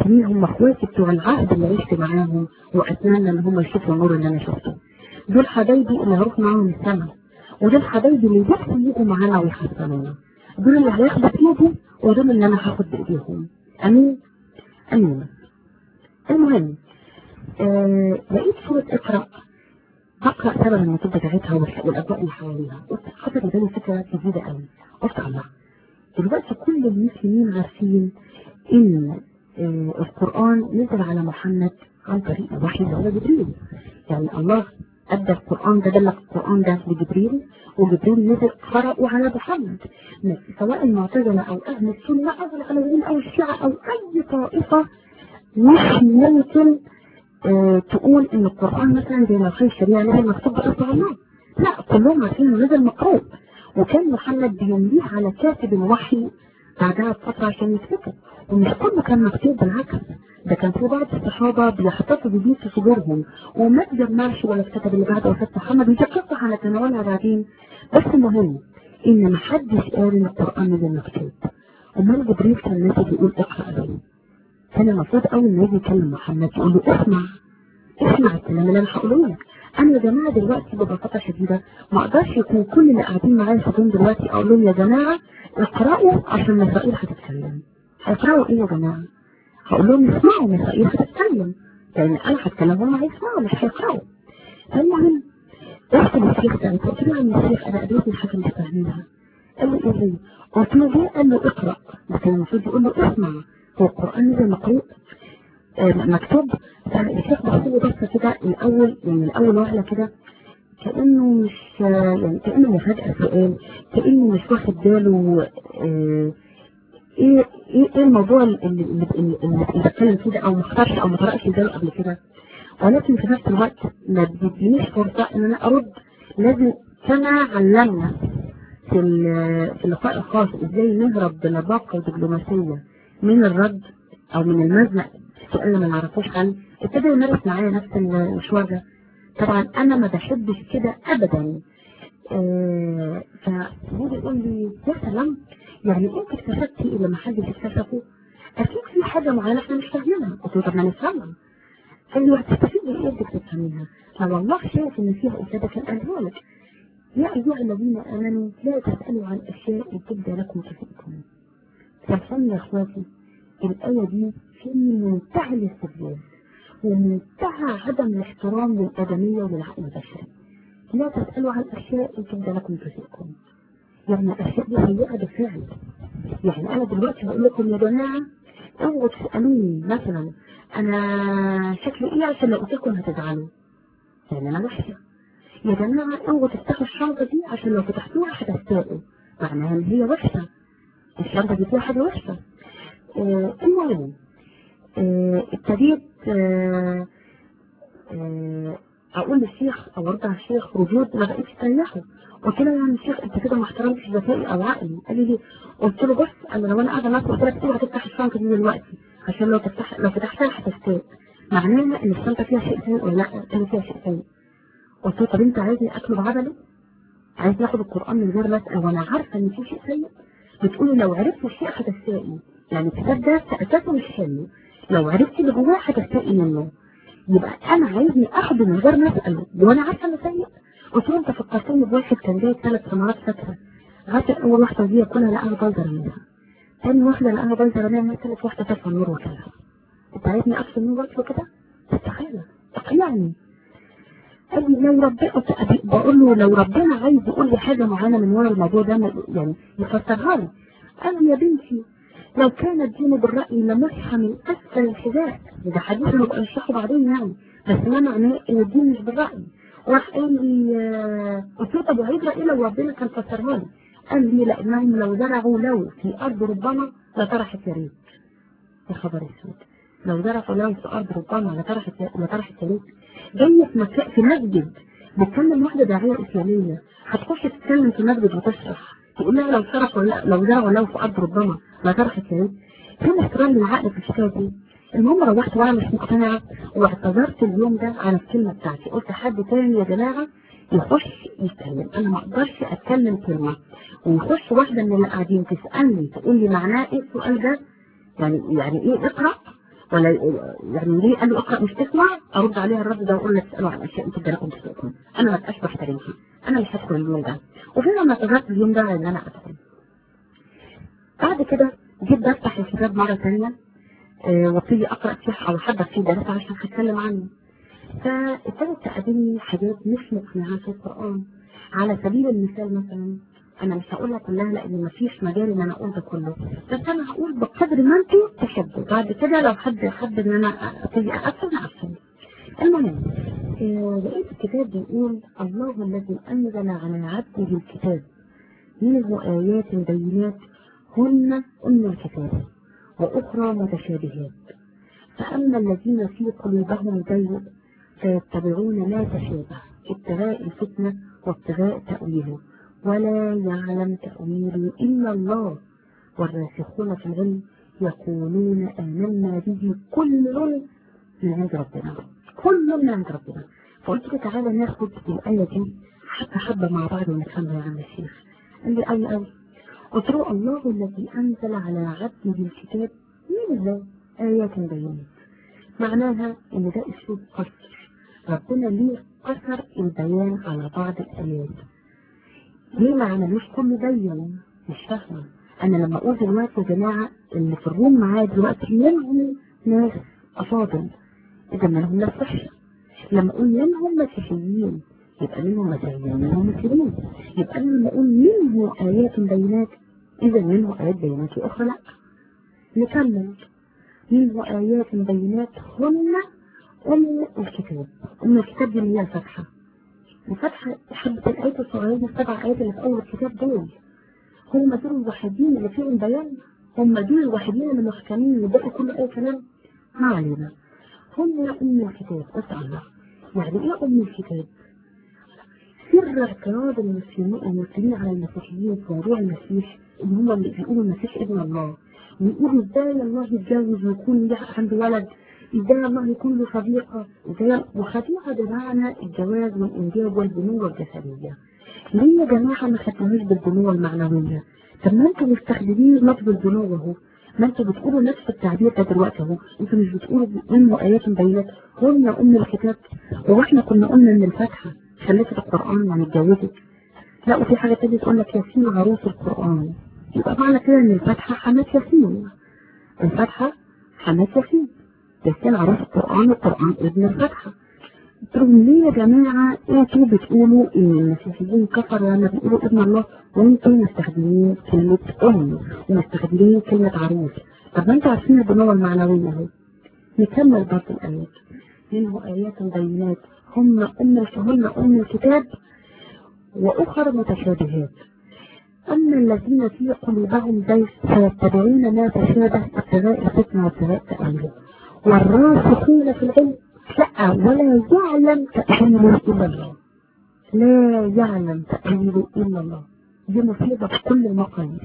مين هم اخواتي بتوع العهد اللي عشت معاهم واتمنى ان هم يشوفوا النور اللي انا شفته دول حبايبي اللي هروح معاهم السما ودول حبايبي اللي بس يجوا معانا ويحسنونا دول اللي هياخدوا بايدي ودول اللي انا هاخد بايديهم امين امين المهم آه لقيت صورة اقرأ هقرأ سبب النتيجة بتاعتها والأجواء اللي حواليها قلت خطر بالي فكرة جديدة قوي قلت الله دلوقتي كل المسلمين عارفين ان آه القرآن نزل على محمد عن طريق الوحي اللي هو جبريل يعني الله أدى القرآن ده دلق القرآن ده لجبريل وجبريل نزل قرأه على محمد سواء المعتزلة أو أهل السنة أو العلويين أو الشيعة أو أي طائفة مش ممكن اه تقول ان القرآن مثلا زي ما في الشريعة نزل مكتوب بأربع الله لا كلهم عارفين انه نزل مقروء وكان محمد بيمليه على كاتب الوحي بعدها بفترة عشان يكتبه ومش كله كان مكتوب بالعكس ده كان في بعض الصحابة بيحتفظوا بيه في صدورهم وما تجمعش ولا الكتب اللي بعد وفاة محمد ودي قصة هنتناولها بعدين بس المهم ان محدش قال ان القرآن نزل مكتوب امال جبريل كان نازل يقول اقرأ لي كان المفروض اول ما يجي يكلم محمد يقول له اسمع اسمع الكلام اللي انا هقوله لك انا يا جماعه دلوقتي ببساطه شديده ما اقدرش يكون كل اللي قاعدين معايا فاضيين دلوقتي اقول لهم يا جماعه اقرأوا عشان مسائل هتتكلم هيقرأوا ايه يا جماعه هقول لهم اسمعوا مسائل هتتكلم لان انا هتكلم هم هيسمعوا مش هيقرأوا فالمهم رحت للشيخ ده قلت له يا الشيخ انا قابلتني حاجه مش فاهمينها قال لي ايه هي؟ قلت له ليه؟ قال له اقرأ لكن المفروض يقول له اسمع هو القرآن نزل مقروء آه مكتوب فالشيخ بص له بس كده الاول يعني الاول وهله كده كانه مش يعني كانه مفاجاه سؤال كانه مش واخد باله آه ايه ايه ايه الموضوع اللي اللي اللي بتكلم فيه ده او ما اختارش او ما قرأش باله قبل كده ولكن في نفس الوقت ما بيدينيش فرصه ان انا ارد لازم كما علمنا في في اللقاء الخاص ازاي نهرب بلباقه ودبلوماسيه من الرد او من المزنق السؤال اللي ما نعرفوش حل ابتدى يمارس معايا نفس المشوار ده طبعا انا ما بحبش كده ابدا آه فهو بيقول لي يا سلام يعني انت اكتشفتي اللي ما حدش اكتشفه اكيد في حاجه معينه احنا مش فاهمينها قلت له طب ما نفهمها قال لي هتستفيدي ايه انك تفهميها لو الله شايف ان فيها افاده كان قالها لك يا ايها الذين امنوا لا تسالوا عن اشياء تبدى لكم تسؤكم فالفن يا اخواتي الآية دي في منتهى الاستفزاز ومنتهى عدم الاحترام للآدمية وللعقل البشري لا تسألوا عن أشياء تبدأ لكم تسيئكم يعني الأشياء دي سيئة بالفعل يعني أنا دلوقتي هقول لكم يا جماعة اوعوا تسألوني مثلا أنا شكلي إيه عشان لو قلت لكم هتزعلوا يعني أنا وحشة يا جماعة اوعوا تفتحوا الشنطة دي عشان لو فتحتوها هتستاءوا معناها إن هي وحشة الشنطة دي فيها حاجة وحشة آه المهم آه ابتديت آه اقول للشيخ او ارد على الشيخ ردود ما بقتش تريحه قلت له يعني الشيخ انت كده ما احترمتش ذكائي او عقلي قال لي ليه قلت له بص انا لو انا قاعده معاك قلت لك اوعى تفتح الشنطه دي دلوقتي عشان لو تفتح لو فتحتها هتستاء معناها ان الشنطه فيها شيء ثاني ولا لا قال فيها شيء ثاني قلت له طب انت عايزني اكله بعدله عايز ناخد القران من غير ما اسال وانا عارفه ان في شيء سيء بتقولي لو عرفت الشيء هتستائي يعني الكتاب ده اساسه مش حلو لو عرفت اللي جواه هتستائي منه يبقى انا عايزني اخده من غير ما اساله وانا عارفه انه سيء قلت له انت فكرتني بواحد كان جايب ثلاث ثمرات فاكهه غاتت اول واحده دي كلها لقاها بلدر منها تاني واحده لقاها بلدر منها ثالث واحده تفهم النور وكلها انت عايزني اقفل النور واكله كده استحاله اقنعني قال لي لو ربنا بقول له لو ربنا عايز يقول لي حاجه معينه من ورا الموضوع ده يعني يفسرها لي قال لي يا بنتي لو كان الدين بالرأي لمسح من أسفل الحذاء ده حديث نبقى نشرحه بعدين يعني بس ما معناه إن الدين مش بالرأي راح قال لي قلت له طب وهيجرى إيه لو ربنا كان فسرها لي قال لي لأنهم لو زرعوا لو في أرض ربما لطرحت يا ريت يا خبر اسود لو زرعوا لو في أرض ربما لطرحت لطرحت يا ريت جاية في مكان في مسجد بتكلم واحدة داعية إسلامية هتخش تتكلم في مسجد وتشرح تقول لها لو شرف ولا لو زرعوا لو في أرض ربما لا ترحت يعني فين احترام للعقل في الحكاية دي المهم روحت وانا مش مقتنعة واعتذرت اليوم ده عن الكلمة بتاعتي قلت حد تاني يا جماعة يخش يتكلم انا ما اقدرش اتكلم كلمة ويخش واحدة من اللي قاعدين تسألني تقول لي معناه ايه السؤال ده يعني يعني ايه اقرأ ولا يعني ليه قال له اقرا مش تسمع ارد عليها الرد ده واقول لك تسالوا عن اشياء انتوا جالكم تسالكم انا ما ابقاش بحترمكم انا مش هدخل اليوم ده وفعلا ما قررت اليوم ده ان انا ادخل بعد كده جيت بفتح الكتاب مره ثانيه آه، وابتدي اقرا فيه او حابه فيه درس عشان هتكلم عنه فابتدت تقابلني حاجات مش مقنعه في القران على سبيل المثال مثلا انا مش هقولها كلها لان مفيش مجال ان انا اقول ده كله بس انا هقول بقدر ما انتوا تحبوا بعد كده لو حد حب ان انا ابتدي اقفل اقفل المهم آه، لقيت الكتاب بيقول الله الذي انزل على عبده الكتاب منه ايات بينات هن ام الكتاب واخرى متشابهات فاما الذين في قلوبهم زيغ فيتبعون ما تشابه ابتغاء الفتنه وابتغاء تاويله ولا يعلم تأويله إلا الله والراسخون في العلم يقولون آمنا به كل من عند ربنا كل من عند ربنا فقلت له تعالى ناخد الآية دي حبة حبة مع بعض ونفهمها يا عم الشيخ قال لي أي أي قلت له الله الذي أنزل على عبده الكتاب منه آيات بينات معناها إن ده أسلوب قصر ربنا ليه قصر البيان على بعض الآيات ليه ما عملوش كل بين مش فاهمة انا لما اقول دلوقتي يا جماعة اللي في الروم معايا دلوقتي منهم ناس افاضل اذا منهم ناس وحشة لما اقول منهم مسيحيين يبقى منهم مسيحيين منهم مسلمين يبقى انا لما اقول منه ايات بينات اذا منه ايات بينات اخرى لا نكمل منه ايات بينات هن ام الكتاب ام الكتاب دي اللي هي الفتحه وفتحة حبة الآيات الصغيرة السبع آيات اللي في أول الكتاب دول هم دول الوحيدين اللي فيهم بيان هم دول الوحيدين اللي محكمين وبقي كل أي كلام ما علينا هم أم الكتاب أسأل الله يعني إيه أم الكتاب؟ سر اعتراض المسلمين المسلمين على المسيحيين في موضوع المسيح إن هم اللي بيقولوا المسيح ابن الله ويقولوا إزاي الله يتجوز ويكون عنده ولد ازاي الله يكون له صديقة ازاي وخديعة بمعنى الجواز والانجاب والبنوة الجسدية ليه يا جماعة ما خدناهوش بالبنوة المعنوية طب ما انتوا مستخدمين لفظ البنوة اهو ما انتوا بتقولوا نفس التعبير ده دلوقتي اهو انتوا مش بتقولوا منه ايات بينات قلنا ام الكتاب هو احنا كنا قلنا ان الفاتحة خلفت القرآن يعني اتجوزت لا وفي حاجة تانية تقول لك ياسين عروس القرآن يبقى معنى كده ان الفاتحة حماة ياسين الفاتحة حماة ياسين ياسين عرف القرآن القرآن ابن الفتحة قلت لهم ليه يا جماعة انتوا بتقولوا ان المسيحيين كفروا لما بيقولوا ابن الله وانتوا مستخدمين كلمة ام ومستخدمين كلمة عروس طب ما انتوا عارفين البنوة المعنوية اهو نكمل برضه الآيات منه آيات بينات هم أم هن أم الكتاب وأخر متشابهات أما الذين في قلوبهم زيغ فيتبعون ما تشابه ابتغاء الفتنة وابتغاء تأويله والراسخون في العلم لا ولا يعلم تأويله إلا الله لا يعلم تأويله إلا الله دي مصيبة في كل المقاييس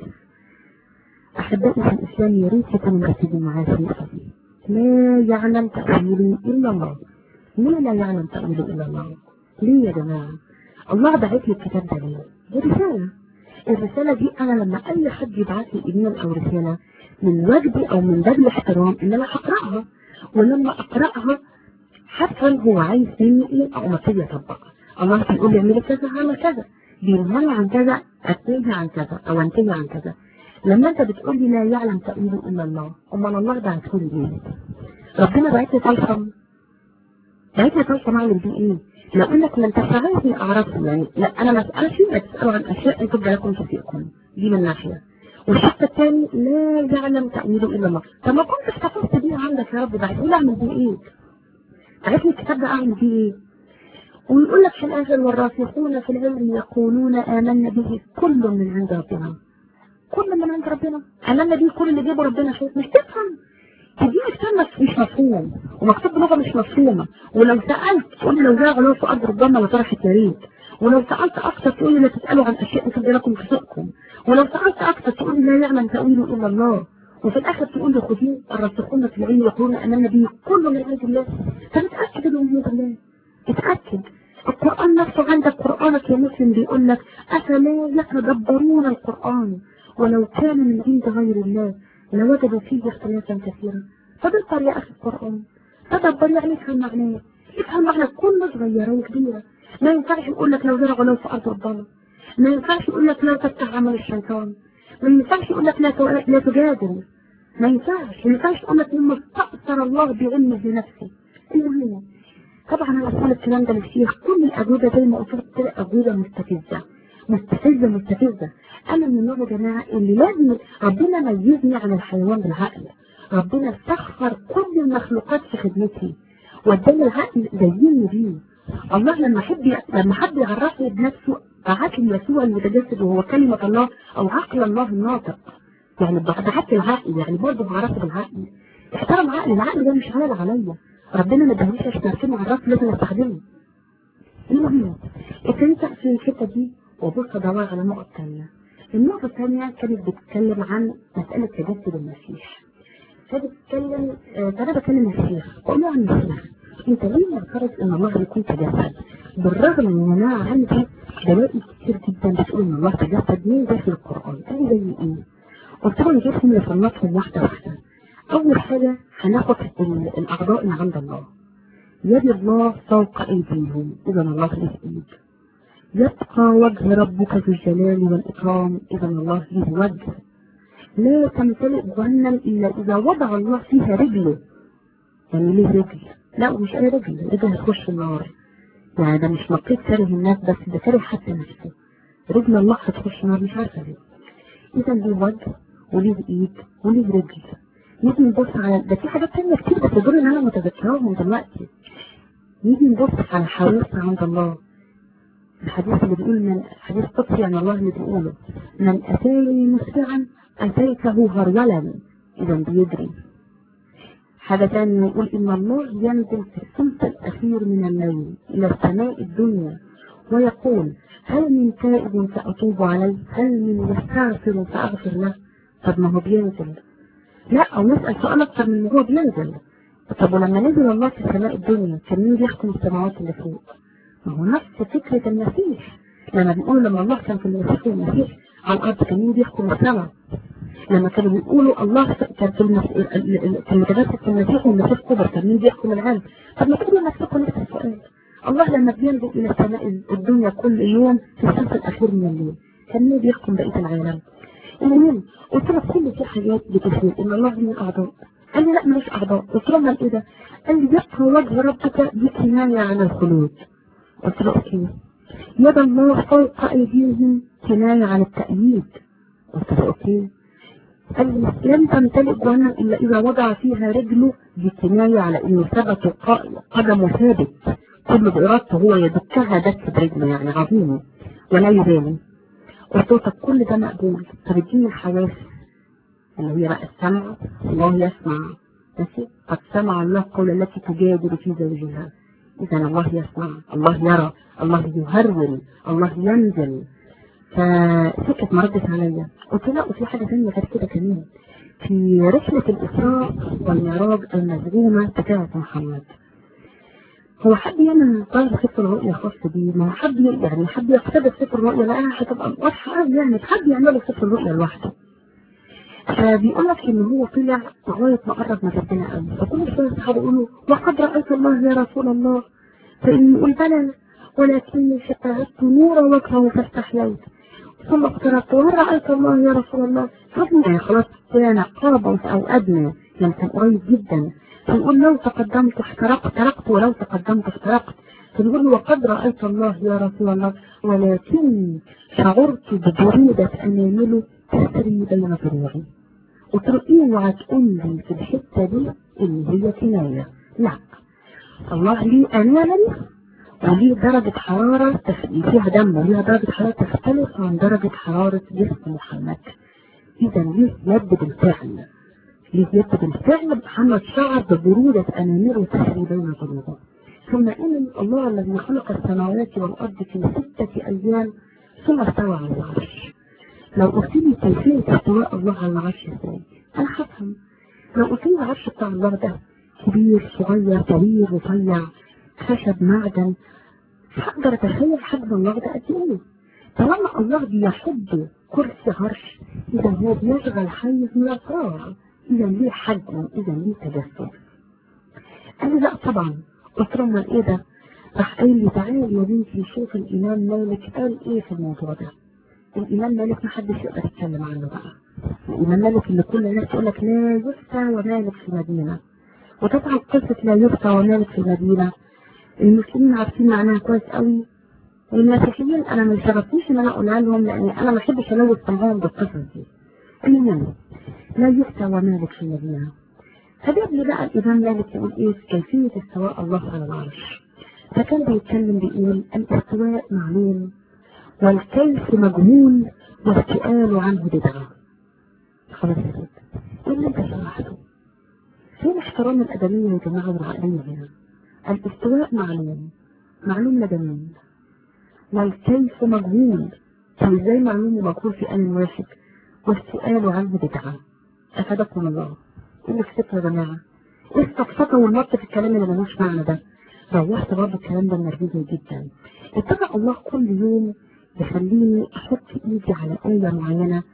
أحبائي في الإسلام يا ريت يكونوا مركزين معايا في النقطة دي لا يعلم تأويله إلا الله ليه لا يعلم تأويله إلا الله؟ ليه يا جماعة؟ الله بعت لي الكتاب ده ليه؟ دي رسالة الرسالة دي أنا لما أي حد يبعت لي إيميل أو رسالة من واجبي أو من باب الاحترام إن أنا هقرأها ولما أقرأها هفهم هو عايز مني إيه أو ما ابتدي أطبقها الله بيقول لي اعملي كذا هعمل كذا بينهي عن كذا أنتهي عن كذا أو أنتهي عن كذا لما أنت بتقول لي لا يعلم تأويله إلا الله أمال الله بعته لي ليه؟ ربنا بعت لي طلسم بعت لي طلسم أعمل بيه إيه؟ لو انك لم تفعلني اعرفه يعني لا انا ما اسالش تسالوا عن اشياء انتم لكم تفيقكم دي من ناحيه والشق الثاني لا يعلم تأويله الا الله طب ما كنت احتفظت بيه عندك يا رب بعد ايه اعمل بيه ايه؟ عرفني الكتاب ده اعمل بيه ايه؟ ويقول لك في الاخر والراسخون في العلم يقولون امنا به كل من عند ربنا كل من عند ربنا امنا به كل اللي جابه ربنا شوف مش تفهم تجيب كتاب مش مفهوم ومكتوب بلغه مش مفهومه ولو سالت تقول لي لو جاء غلط في ارض ربما لطرحت يا ريت ولو سالت اكثر تقول لي لا تسالوا عن اشياء تبدي لكم تسؤكم ولو سالت اكثر تقول لي لا يعلم تاويله الا الله وفي الاخر تقول لي خذوه الراسخون في العلم يقولون امنا به كل من عند الله فنتاكد من وجود الله اتاكد القرآن نفسه عندك قرآنك يا مسلم بيقول لك أفلا يتدبرون القرآن ولو كان من عند غير الله لوجدوا فيه اختلافا كثيرا تدبر يا أخي القرآن تدبر يعني افهم معناه افهم معنى كل صغيرة وكبيرة ما ينفعش يقول لك لو زرعوا لو في أرض الضلة ما ينفعش يقول لك لا تفتح عمل الشيطان ما ينفعش يقول لك لا لا تجادل ما ينفعش ما ينفعش يقول لك لما استأثر الله بعلمه لنفسه المهم طبعا انا بقول الكلام ده للشيخ كل الاجوبه زي ما قلت لك كده اجوبه مستفزه مستفزه مستفزه انا من النوع يا جماعه اللي لازم ربنا ميزني عن الحيوان بالعقل ربنا سخر كل المخلوقات في خدمتي واداني العقل زيني بيه الله لما حب لما حب يعرفني بنفسه بعت لي يسوع المتجسد وهو كلمه الله او عقل الله الناطق يعني بعت العقل يعني برضه بعرفه بالعقل احترم عقلي العقل ده مش عامل عليا ربنا ما ادهنيش عشان ارسمه على الراس لازم استخدمه المهم ابتديت اقفل الحته دي وابص ادور على نقط تانية النقطة الثانية كانت بتتكلم عن مسألة تجسد المسيح كانت بتتكلم آه فأنا بكلم الشيخ بقول له عن الشيخ انت ليه معترض ان الله يكون تجسد بالرغم ان انا عندي دلائل كتير جدا بتقول ان الله تجسد مين ده في القرآن قال لي زي ايه؟ قلت له نجيبهم نصنفهم واحدة واحدة أول حاجة هناخد الأعضاء اللي عند الله يد الله فوق أيديهم إذا الله له إيد يبقى وجه ربك ذو الجلال والإكرام إذا الله له وجه لا تمتلئ جهنم إلا إذا وضع الله فيها رجله يعني ليه رجل لا مش أي رجل رجل هتخش النار يعني ده مش نقيت كاره الناس بس ده كاره حتى نفسه رجل الله هتخش النار مش عارفة ليه إذا ليه وجه وليه إيد وليه رجل نيجي نبص على ده في حاجات تانية كتير بس دول اللي انا متذكراهم دلوقتي نيجي نبص على حريص عند الله الحديث اللي بيقول من حديث قدسي عن الله اللي بيقوله من اتاني مسرعا اتيته هرولا اذا بيجري حاجة تانية يقول ان الله ينزل في الثلث الاخير من الليل الى السماء الدنيا ويقول هل من تائب فاتوب عليه هل من مستغفر فاغفر له طب ما هو بينزل لا او نسأل سؤال اكتر من هو بينزل طب ولما نزل الله في سماء الدنيا كان مين بيحكم السماوات اللي فوق ما هو نفس فكرة المسيح لما بيقولوا لما الله كان في المسيح والمسيح على الارض كان مين بيحكم السماء لما كانوا بيقولوا الله كان في المس... كان متجسد في المسيح والمسيح كبر كان مين بيحكم العالم طب ما تقولوا نفسكم نفس السؤال الله لما بينزل الى السماء الدنيا كل يوم في الثلث الاخير من الليل كان مين بيحكم بقية العالم المهم قلت له كل في حاجات بتفيد ان الله له اعضاء قال لي لا مش اعضاء قلت له امال ايه ده قال لي يبقى وجه ربك دي كنايه عن الخلود قلت له اوكي يد الله فوق ايديهم كنايه عن التأييد قلت له اوكي قال لي لن تمتلئ جهنم الا اذا وضع فيها رجله دي كنايه على انه ثبت قدمه ثابت كل بارادته هو يدكها دك برجله يعني عظيمه ولا يبالي قلت له طب كل ده مقبول طب اديني الحواس اللي هي بقى السمع الله يسمع ماشي قد سمع الله قول التي تجادل في زوجها اذا الله يسمع الله يرى الله يهرول الله ينزل فسكت ما ردت عليا قلت لا وفي حاجه ثانيه غير كده كمان في رحله الاسراء والمعراج المزعومه بتاعه محمد هو حد يعمل طالب سفر رؤية خاص بيه ما حد يعني حد يقتبس سفر رؤية لقاها هتبقى واضحة قوي يعني حد يعمله سفر رؤية لوحده فبيقول لك ان هو طلع لغاية ما قرب من ربنا قوي فكل شوية الصحابة يقولوا وقد رأيت الله يا رسول الله فإن يقول بلى ولكني شاهدت نور وجهه فاستحييت ثم اقتربت وهل رأيت الله يا رسول الله يعني خلاص كان قربا أو أدنى يعني كان قريب جدا فنقول لو تقدمت احترقت احترقت ولو تقدمت احترقت فنقول وقد رأيت الله يا رسول الله ولكني شعرت ببرودة أنامله تسري بين ضلوعي قلت له اوعى تقول لي في الحتة دي اللي هي كناية لا الله ليه أنامل وليه درجة حرارة فيها دم وليها درجة حرارة تختلف عن درجة حرارة جسم محمد إذا ليه يد بالفعل ليجد بالفعل محمد شعر ببرودة أنامله تسري بين ضلوعه ثم إن الله الذي خلق السماوات والأرض في ستة أيام ثم استوى على العرش لو قلت لي كيفية استواء الله على العرش ازاي أنا هفهم لو قلت لي العرش بتاع الله ده كبير صغير طويل رفيع خشب معدن هقدر أتخيل حجم الله ده قد إيه طالما الله بيحب كرسي عرش إذا هو بيشغل حيز من الفراغ اذا ليه حجم اذا ليه تجسد قال لي لا طبعا قلت له امال ايه ده راح قال لي تعالي يا بنتي شوف الامام مالك قال ايه في الموضوع ده الامام مالك ما حدش يقدر يتكلم عنه بقى الامام مالك اللي كل الناس تقول لك لا يفتى ومالك في المدينه وطبعا قصه لا يفتى ومالك في المدينه المسلمين عارفين معناها كويس قوي والمسيحيين انا ما شرفنيش ان انا اقولها لهم لان انا ما بحبش الوث سمعهم بالقصص دي المهم لا يفتى ومالك في المدينه فجاب لي بقى الامام مالك يقول ايه في كيفيه استواء الله على العرش فكان بيتكلم بيقول الاستواء معلوم والكيف مجهول والسؤال عنه بدعة خلاص يا سيد ايه اللي انت شرحته فين احترام الأدمية يا جماعة والعقلية هنا الاستواء معلوم معلوم لدمين والكيف مجهول طب ازاي معلوم ومجهول في آن واحد والسؤال عنه بدعة أفادكم الله ايه اللي كتبته يا جماعة ايه السفسطة والمط في الكلام اللي ملوش معنى ده روحت برضه الكلام ده مرجوزي جدا اتبع الله كل يوم يخليني احط ايدي على آية معينة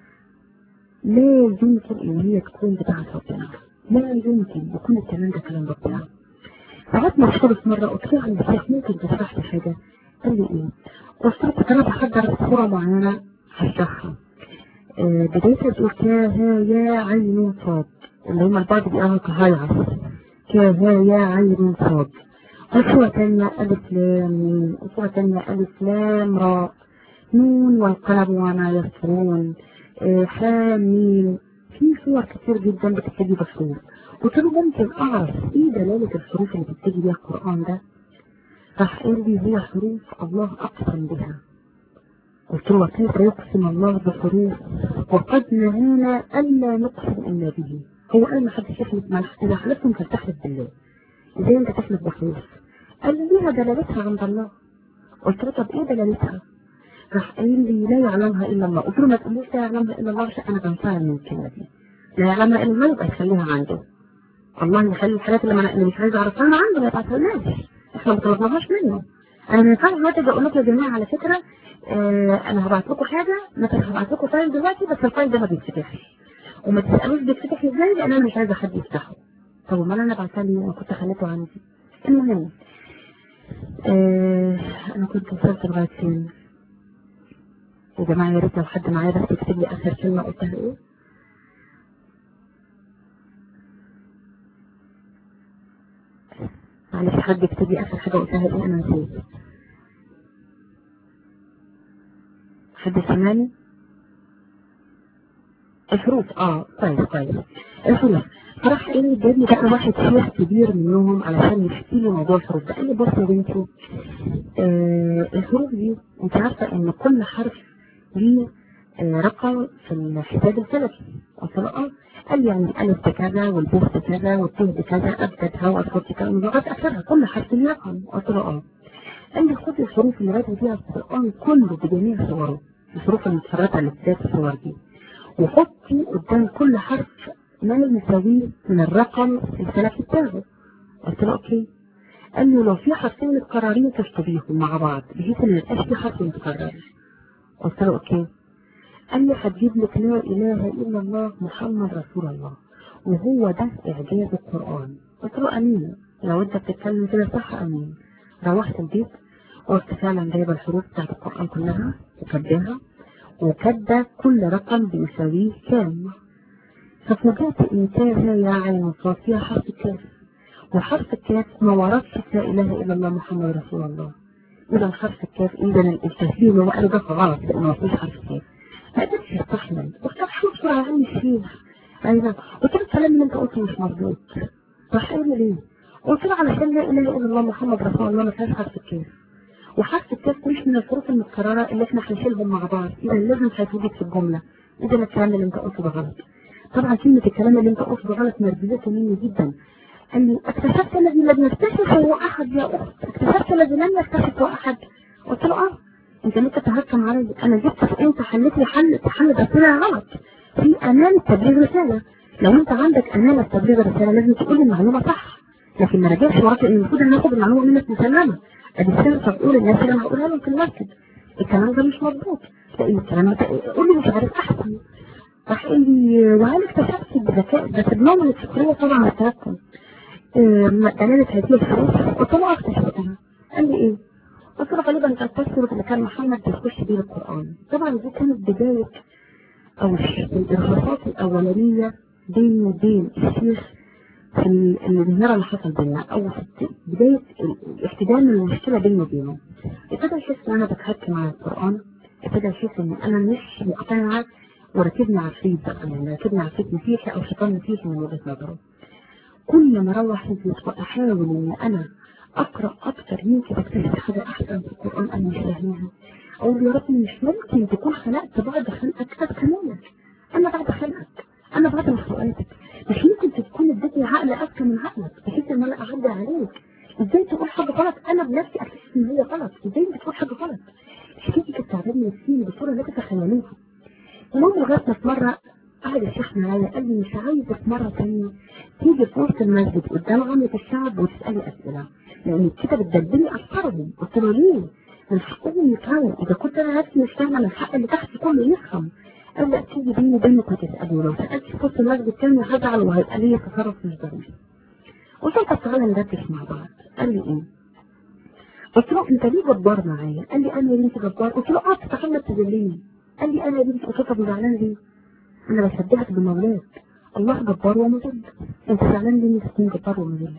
لا يمكن ان هي تكون بتاعت ربنا لا يمكن يكون الكلام ده كلام ربنا ساعات مشهور في مرة قلت له عن الشيخ ممكن تشرح لي حاجة قال لي ايه قلت له كنت انا بحضر صورة معينة هشرحها آه بداية تقول كا ها يا عين صاد اللي هم البعض بيقولوا كهيعص كا ها يا عين صاد وصورة تانية ألف لام ميم وصورة تانية ألف لام راء نون والقلم وما يسطرون آه حامين في صور كتير جدا بتبتدي بحروف قلت له ممكن اعرف ايه دلالة الحروف اللي بتبتدي بيها القرآن ده راح قال لي هي حروف الله اقسم بها قلت له وكيف يقسم الله بحروف وقد نهانا الا نقسم الا به هو قال ما حدش يحلف ما اذا حلفتم فلتحلف بالله ازاي انت تحلف بحروف قال لي ليها دلالتها عند الله قلت له طب ايه دلالتها راح قايل لي لا يعلمها الا الله قلت له ما تقوليش لا يعلمها الا الله عشان انا بنفعل من الكلمه دي لا يعلمها الا الله يبقى يخليها عنده الله يخلي الحاجات اللي, أنا اللي مش عايز اعرفها انا عنده ما يبعتهالناش احنا ما طلبناهاش منه انا ما ينفعش دلوقتي اجي اقول لكم يا جماعه على فكره آه انا هبعت لكم حاجه مثلا هبعت لكم فايل دلوقتي بس الفايل ده ما بيتفتحش وما تسالوش بيتفتح ازاي لان انا مش عايزه حد يفتحه طب امال انا بعتها لي انا كنت خليته عندي المهم آه انا كنت وصلت لغايه فين يا جماعة يا ريت لو حد معايا بس يكتب لي آخر كلمة قلتها إيه معلش حد يكتب لي آخر حاجة قلتها إيه أنا نسيت حد سمعني الحروف اه كويس كويس الحروف فراح قال لي جاب لي بقى واحد شيخ كبير منهم علشان يحكي لي موضوع الحروف ده قال لي بص يا بنتي آه الحروف دي انت عارفه ان كل حرف ليه آه رقم في الحساب الفلكي قلت له اه قال لي يعني الالف بكذا والبوف بكذا والتيه بكذا ابجدها واصفر كذا لغايه اخرها كل حرف ليه رقم قلت له اه قال لي خد الحروف اللي راجع فيها القران كله بجميع صوره الحروف المتفرقه اللي في الصور دي وحطي قدام كل حرف ما يساويه من الرقم الفلكي بتاعه قلت له اوكي قال لي لو في حرفين متكررين تشطبيهم مع بعض بحيث ان يبقاش في حرف متكرر قلت له اوكي قال لي هتجيب لك لا اله الا الله محمد رسول الله وهو ده اعجاز القران قلت له امين لو انت بتتكلم كده صح امين روحت البيت قلت فعلا جايبه الحروف بتاعت القران كلها وكاتباها وكاتبه كل رقم بيساويه كام ففوجئت ان كاها يا عين صاد فيها حرف الكاف وحرف الكاف ما وردش لا اله الا الله محمد رسول الله اذا حرف الكاف اذا التسليم اللي هو قاله ده غلط لانه ما فيش حرف الكاف ما قدرتش استحمل قلت له شوف بسرعه يا عم الشيخ ايوه قلت له الكلام اللي انت قلته مش مظبوط راح قال لي ليه؟ قلت له علشان لا اله الا الله محمد رسول الله ما فيهاش حرف الكاف وحرف الكاف مش من الحروف المتكرره اللي احنا هنشيلهم مع بعض اذا لازم هيتوجد في الجمله اذا الكلام اللي انت قلته ده غلط طبعا كلمة الكلام اللي انت قلته غلط مرجزته مني جدا قال لي اكتشفت الذي لم يكتشف هو احد يا اخت اكتشفت الذي لم يكتشف هو احد قلت له اه انت ليه تتهكم علي انا جبت انت حلت لي حل حل اسئله غلط في امانه تبليغ رساله لو انت عندك امانه تبليغ رساله لازم تقول المعلومه صح لكن ما رجعش وراك المفروض ان اخد المعلومه منك مسلمه ادي السنه تقول الناس اللي انا هقولها لهم في المسجد الكلام ده مش مظبوط لان الكلام ده قول لي مش عارف احسن راح قال لي وهل اكتشفت بذكاء ده في النوم الفكرية طبعا التوكل دلالة هذه الحروف قلت له اكتشفتها قال لي ايه قلت له غالبا كانت تذكر اللي كان محمد بيخش بيه القرآن طبعا دي كانت بداية او الارهاصات الاولانية بيني وبين الشيخ في الانهيار اللي حصل بيننا او في بداية احتدام المشكلة بيني وبينه ابتدى يحس ان انا بتحكم على القرآن ابتدى يحس ان انا مش مقتنعة وركبني عفريت بقى يعني ركبني عفريت مسيحي او شيطان مسيحي من وجهة نظره كل ما اروح البيت واحاول ان انا اقرا اكتر يمكن اكتشف حاجه احسن في القران انا مش فاهمها اقول يا رب مش ممكن تكون خلقت بعد خلقك قد كمالك انا بعد خلقك انا بعد مخلوقاتك مش ممكن تكون اديتني عقل اذكى من عقلك بحيث ان انا اعدي عليك ازاي تقول حاجه غلط انا بنفسي اكتشف ان هي غلط ازاي بتقول حاجه غلط حكيتي كانت تعباني نفسيا بصوره لا تتخيلوها المهم لغايه ما في مره قعد الشيخ معايا قال لي مش عايزك مرة تانية تيجي في وسط المسجد قدام عامة الشعب وتسألي أسئلة لأن كده بتدلني أفكارهم قلت له ليه؟ من حقهم يفهموا إذا كنت أنا نفسي مش فاهمة من حق اللي تحت كله يفهم قال لي تيجي بيني وبينك وتسألني لو سألت في وسط المسجد تاني هزعل وهيبقى ليا تصرف مش ضروري قلت له طب تعالى ندردش مع بعض قال لي إيه؟ قلت له أنت ليه جبار معايا؟ قال لي أنا يا بنتي جبار قلت له أه تتحمل تذلني قال لي أنا يا بنتي قلت له طب زعلان ليه؟ انا بشبهك بمولاك الله جبار ومذل انت زعلان ليه انك تكون جبار ومذل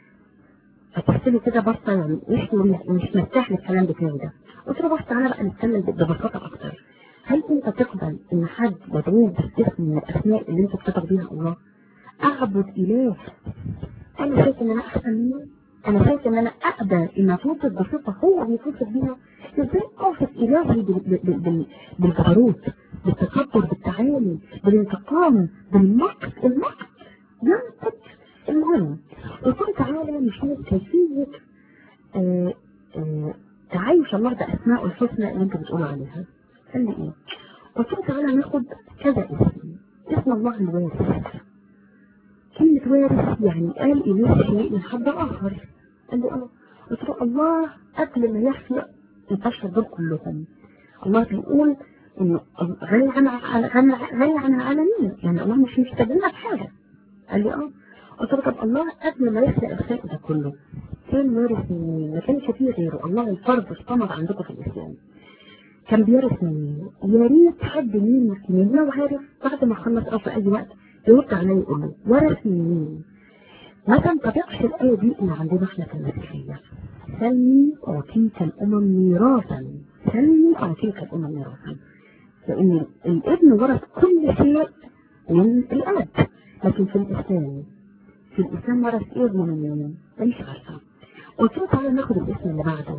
فبص لي كده بصه يعني مش مش مرتاح للكلام بتاعي ده قلت له بص تعالى بقى نتكلم ببساطه اكتر هل انت تقبل ان حد يدعوك باسم من الاسماء اللي انت بتطلق بيها الله اعبد اله انا شايف ان انا احسن منه انا شايف ان انا اقبل ان اتوصف بصفه هو بيتوصف بيها ازاي اوصف الهي بالجبروت بالتكبر بالتعالي بالانتقام بالمقت المقت ينقت المهم قلت له تعالى نشوف كيفية آه آه تعايش الله بأسماء الحسنى اللي انت بتقول عليها قال لي ايه قلت له تعالى ناخد كذا اسم اسم الله الوارث كلمة وارث يعني قال إليه شيء لحد آخر قال لي اه قلت له الله قبل ما يخلق البشر دول كلهم الله بيقول انه غني عن غني عن العالمين يعني الله مش محتاج لنا بحاجه قال لي اه قلت له طب الله قبل ما يخلق الخلق ده كله كان وارث من مين؟ ما كانش فيه غيره الله الفرد الصمد عندكم في الاسلام كان بيرث من مين؟ يا ريت حد من المسلمين لو عارف بعد ما خلص او في اي وقت يرد عليا يقول له ورث من مين؟ ما تنطبقش الايه دي اللي عندنا احنا في المسيحيه سلمي اعطيك الامم ميراثا سلمي اعطيك الامم ميراثا لأن الابن ورث كل شيء من الأب لكن في الإسلام في الإسلام ورث ابن من مين؟ مش عارفة قلت له تعالى ناخد الاسم اللي بعده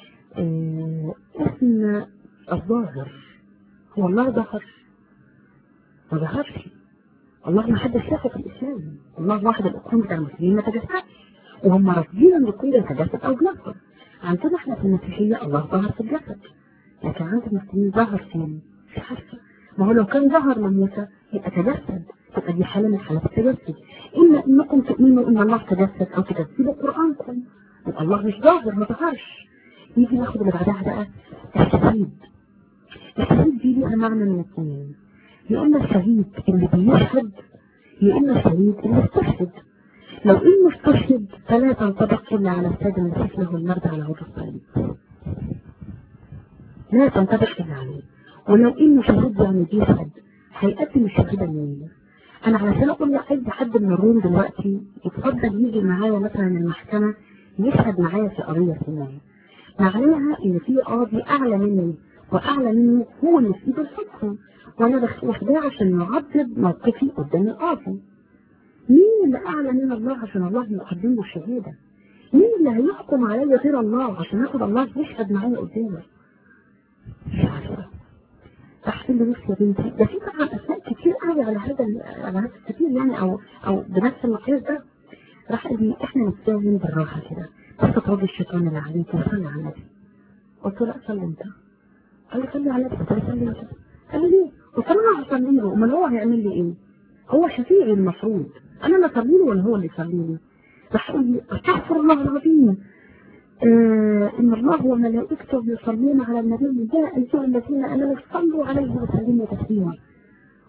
آه اسم الظاهر هو الله ظهر ما ظهرش الله ما حدش شافه في الإسلام الله واحد الأقوام بتاع المسلمين ما تجسدش وهم رافضين ان يكون يتجسد أو بيظهر عندنا احنا في المسيحية الله ظهر في الجسد لكن عند المسلمين ظهر فين؟ مش عارفة ما هو لو كان ظهر لموسى يبقى تجسد تبقى دي حالة من حالات التجسد إما إنكم تؤمنوا إن الله تجسد أو تجسدوا قرآنكم يبقى الله مش ظاهر ما ظهرش نيجي ناخد اللي بعدها بقى الشهيد الشهيد دي ليها معنى من الاثنين يا إما الشهيد اللي بيشهد يا إما الشهيد اللي استشهد لو إنه استشهد فلا تنطبق إلا على السيد المسيح له المرضى على عود الصليب لا تنطبق إلا عليه ولو انه شهيد يعني بيشهد هيقدم الشهاده لمين؟ انا علشان اقول لأي حد من الروم دلوقتي يتفضل يجي معايا مثلا المحكمه يشهد معايا في قضيه ما معناها ان في قاضي اعلى مني واعلى مني هو اللي في ايده الحكم وانا واخداه عشان يعضد موقفي قدام القاضي مين اللي اعلى من الله عشان الله يقدم له الشهاده؟ مين اللي هيحكم عليا غير الله عشان اخد الله يشهد معايا قدامه؟ مش عارفه تحصيل لنفس يا بنتي ده في طبعا اسماء كتير قوي على هذا على هذا الكتير يعني او او بنفس المقياس ده راح قال لي احنا نتفاهم بالراحه كده بس تراضي الشيطان اللي عليك وصلي على النبي قلت له لا صلي انت قال لي صلي على النبي قلت له صلي انت قال لي ليه؟ قلت له انا هصلي له امال هو هيعمل لي ايه؟ هو شفيعي المفروض انا اللي اصلي له ولا هو اللي يصلي لي؟ راح قال لي استغفر الله العظيم آه إن الله وملائكته يصلون على النبي يا أيها الذين آمنوا صلوا عليه وسلموا تسليما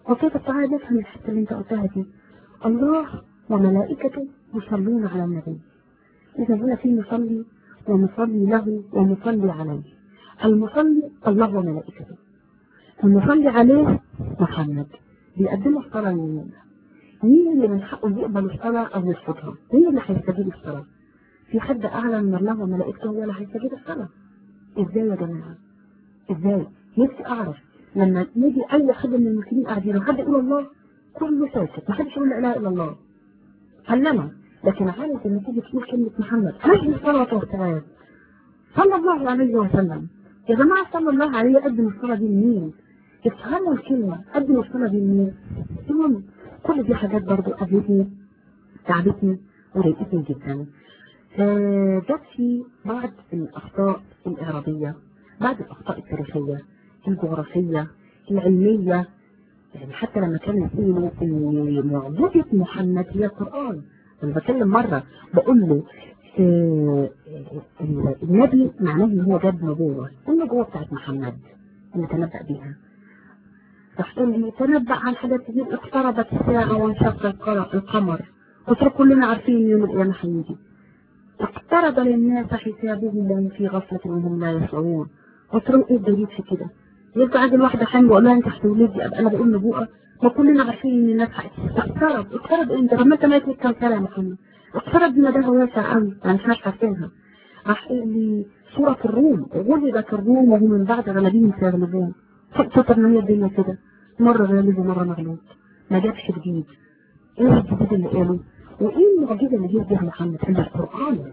وكيف تعالى نفهم الحته اللي انت قلتها دي الله وملائكته يصلون على النبي اذا هنا في مصلي ومصلي له ومصلي عليه المصلي الله وملائكته المصلي عليه محمد بيقدموا الصلاة لمين؟ مين اللي من حقه يقبل الصلاة أو يرفضها؟ مين اللي هيستجيب الصلاة؟ في حد أعلى من الله وملائكته هو اللي هيستجيب الصلاة إزاي يا جماعة؟ إزاي؟ نفسي أعرف لما يجي أي حد من المسلمين قاعدين وحد يقول الله كله ساكت محدش يقول لا إله إلا الله علمه لكن عارف لما تيجي تقول كلمة محمد عليه الصلاة والسلام صلى الله عليه وسلم يا جماعة صلى الله عليه قدم الصلاة دي لمين؟ افهموا الكلمة قدم الصلاة دي لمين؟ المهم كل دي حاجات برضو قابلتني تعبتني وضايقتني جدا آه، جت في بعض الأخطاء الإعرابية بعض الأخطاء التاريخية الجغرافية العلمية يعني حتى لما كانوا يقولوا ان معجزة محمد هي القرآن انا بكلم مرة بقول له آه، آه، النبي معناه ان هو جاب نبوة النبوة بتاعت محمد اللي تنبأ بيها راح تقول لي تنبأ عن حاجات كتير اقتربت الساعة وانشق القر- القمر قلت له كلنا عارفين ان يوم القيامة هيجي اقترب للناس حسابهم وهم في غفلة وهم لا يشعرون قلت له ايه الدليل في كده؟ يبقى عاجل واحدة حامل وأقول لها انت هتولدي ابقى انا بقول نبوءة ما كلنا عارفين ان الناس حق. اقترب اقترب انت طب ما انت مالك كام سنة يا محمد اقترب دي مداها واسع قوي انا مش عارفينها راح قال لي سورة الروم غلبت الروم وهم من بعد غلبهم سيغلبون طب ما هي الدنيا كده مرة غالب ومرة مغلوب ما جابش جديد ايه الجديد اللي قاله وايه المعجزة اللي جه بيها محمد في القرآن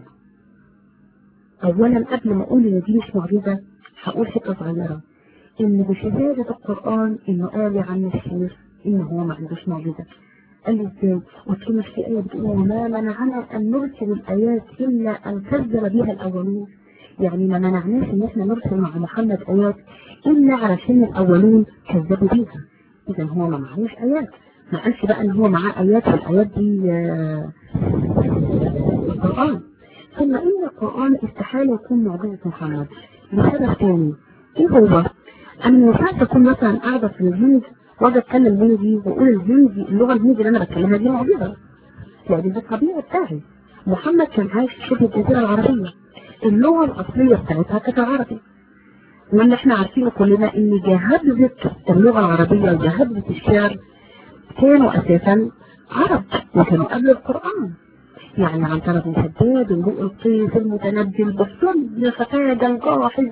اولا قبل ما اقول ان دي مش معجزة هقول حتة صغيرة ان بشهادة القرآن انه قال عن الشيخ ان هو ما عندوش معجزة قال لي ازاي؟ قلت له مش في آية بتقول وما منعنا أن نرسل الآيات إلا أن كذب بها الأولون يعني ما منعناش إن إحنا نرسل مع محمد آيات إلا علشان الأولون كذبوا بيها إذا هو ما معهوش آيات ما قالش بقى إن هو معاه آيات والآيات دي آه، القرآن ثم إن القرآن استحالة يكون معجزة محمد لسبب تاني إيه هو؟ أنا ما ينفعش أكون مثلا قاعدة في الهند واجي اتكلم هندي واقول الهندي اللغه الهندي اللي انا بتكلمها دي معجزه يعني ده الطبيعي بتاعي محمد كان عايش في شبه الجزيره العربيه اللغه الاصليه بتاعتها كانت عربي واللي احنا عارفينه كلنا ان جهابزه اللغه العربيه وجهابزه الشعر كانوا اساسا عرب وكانوا قبل القران يعني عن طرف الشداد ومرء الطيف المتنبي البصر فتاة الجاحظ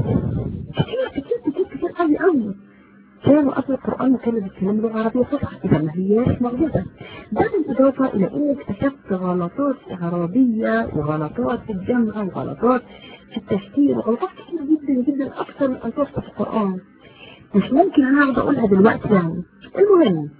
كتير كتير كتير كتير قوي قوي كانوا قبل القرآن كانوا بيتكلموا لغة عربية فصحى إذا ما هياش معجزة ده بالإضافة إلى إني اكتشفت غلطات إعرابية وغلطات في الجمع وغلطات في التشكيل وغلطات كتير جدا جدا أكثر من أن توصف في القرآن مش ممكن أنا أقعد أقولها دلوقتي يعني المهم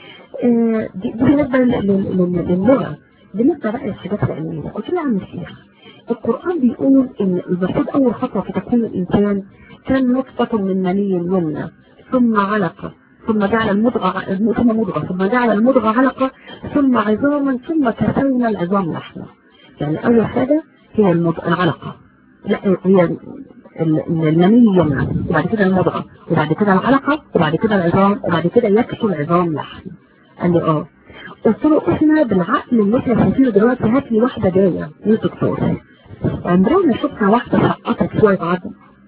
آه، دي دي بالنسبة لل- لل- لل- للغة بالنسبة بقى للحاجات العلمية قلت له يا عم الشيخ القرآن بيقول إن المفروض أول خطوة في تكوين الإنسان كان نطفة من مني يمنى ثم علقة ثم جعل المضغة ثم مضغة ثم جعل المضغة علقة ثم عظاما ثم كسونا العظام لحمة يعني أول حاجة هي المضغة العلقة لا هي ال- ال- المني يمنى وبعد كده المضغة وبعد كده العلقة وبعد كده العظام وبعد كده يكسو العظام لحم قال لي اه قلت له احنا بالعقل اللي احنا شايفينه دلوقتي هات لي واحدة جاية يا دكتور عمرنا شفنا واحدة سقطت شوية عظم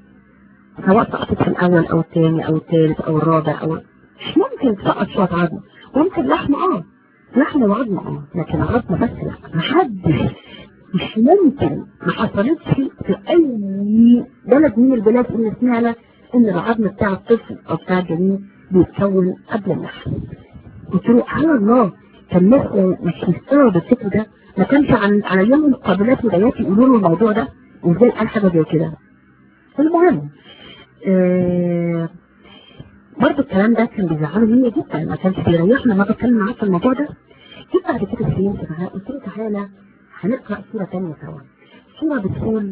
سواء سقطت في الأول أو الثاني أو الثالث أو الرابع أو مش ممكن تسقط شوية عظم ممكن لحم اه لحم وعظم اه لكن عظم بس لا محدش مش ممكن ما حصلتش في أي بلد من البلاد اللي سمعنا إن العظم بتاع الطفل أو بتاع الجنين بيتكون قبل اللحم قلت له على الله كان ناس مش مستوعب الفكر ده ما كانش عن على يوم المقابلات ودايات يقولوا له الموضوع ده وازاي قال حاجه زي كده المهم آه برضه الكلام ده كان بيزعله مني جدا ما كانش بيريحنا ما بتكلم معاه في الموضوع ده جيت بعد كده سلمت معاه قلت له تعالى هنقرا سوره ثانيه سوا سوره بتقول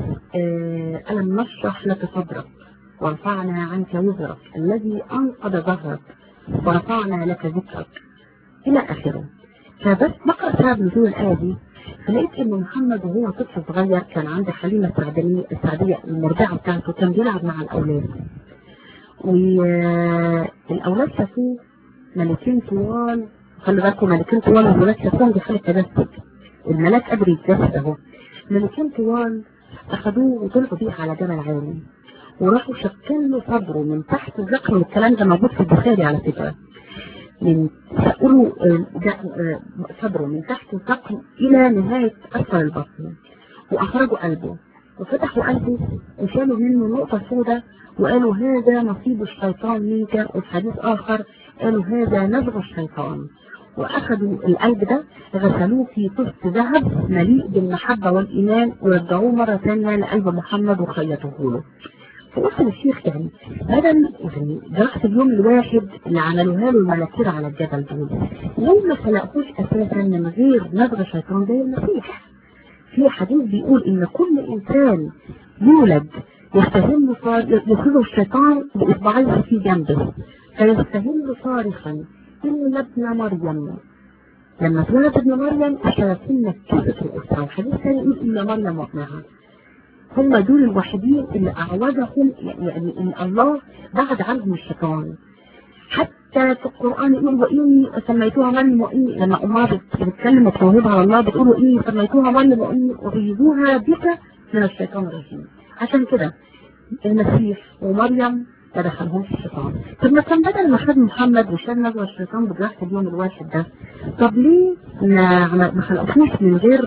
آه الم نشرح لك صدرك ورفعنا عنك وزرك الذي انقض ظهرك ورفعنا لك ذكرك الى اخره فبس بقرا سبب نزول الايه دي فلقيت ان محمد وهو طفل صغير كان عند حليمه السعديه السعديه المرضعه بتاعته كان بيلعب مع الاولاد والاولاد شافوه ملكين طوال خلي بالكم ملكين طوال والملاك شافوهم دي حالة تجسد الملاك قادر يتجسد اهو ملكين طوال اخدوه وطلعوا بيه على جبل عالي وراحوا شكلوا صدره من تحت الذقن والكلام ده موجود في البخاري على فكرة من شقلوا صدره من تحت الذقن الى نهاية اسفل البطن واخرجوا قلبه وفتحوا قلبه وشالوا منه نقطة سوداء وقالوا هذا نصيب الشيطان منك وفي حديث آخر قالوا هذا نزغ الشيطان وأخذوا القلب ده غسلوه في طست ذهب مليء بالمحبة والإيمان ورجعوه مرة ثانية لقلب محمد وخيطوه له فقلت للشيخ يعني بدل يعني دراسة اليوم الواحد اللي عملوها له الملاكير على الجبل دول ليه ما خلقوش أساسا من غير نزغ الشيطان زي المسيح في حديث بيقول ان كل انسان يولد يستهل يخذ الشيطان باصبعيه في جنبه فيستهل صارخا ان ابن مريم لما اتولد ابن مريم الشياطين نكبت الاسره وحديث ثاني يقول ان مريم وابنها هم دول الوحيدين اللي اعوذهم يعني ان الله بعد عنهم الشيطان حتى في القرآن يقول وإني سميتوها مريم وإني لما أمها بتتكلم وتوهبها على الله بتقول وإني سميتوها مريم وإني أعيذوها بك من الشيطان الرجيم عشان كده المسيح ومريم ما دخلهمش الشيطان طب ما كان بدل ما خد محمد وشال نزوى الشيطان بجراحة اليوم الواحد ده طب ليه ما خلقوش من غير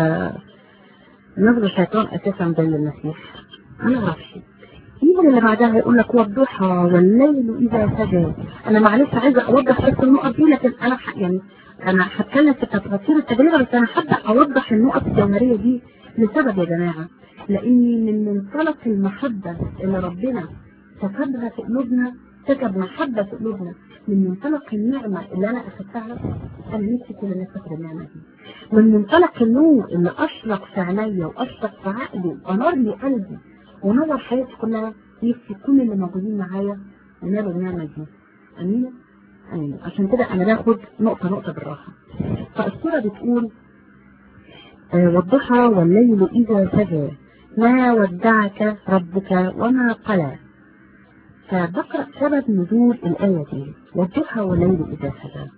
نزوى الشيطان أساسا زي المسيح أنا معرفش يجي اللي بعدها يقول لك والضحى والليل إذا سجى أنا معلش عايزة أوضح بس النقط دي لكن أنا يعني أنا هتكلم في تفاصيل التجربة بس أنا حابة أوضح النقط الجوهرية دي لسبب يا جماعة لأني من منطلق المحبة اللي ربنا كتبها في قلوبنا كتب محبة في قلوبنا من منطلق النعمة اللي أنا أخدتها أنا نفسي كل الناس تاخد النعمة دي من منطلق النور اللي أشرق في عينيا وأشرق في عقلي وأنار لي قلبي ونور حياتي كلها نفسي كل اللي موجودين معايا ينالوا النعمة دي أمين أمين عشان كده أنا باخد نقطة نقطة بالراحة فالسورة بتقول آه والضحى والليل إذا سجى ما ودعك ربك وما قلى فبقرأ سبب نزول الآية دي والضحى والليل إذا سجى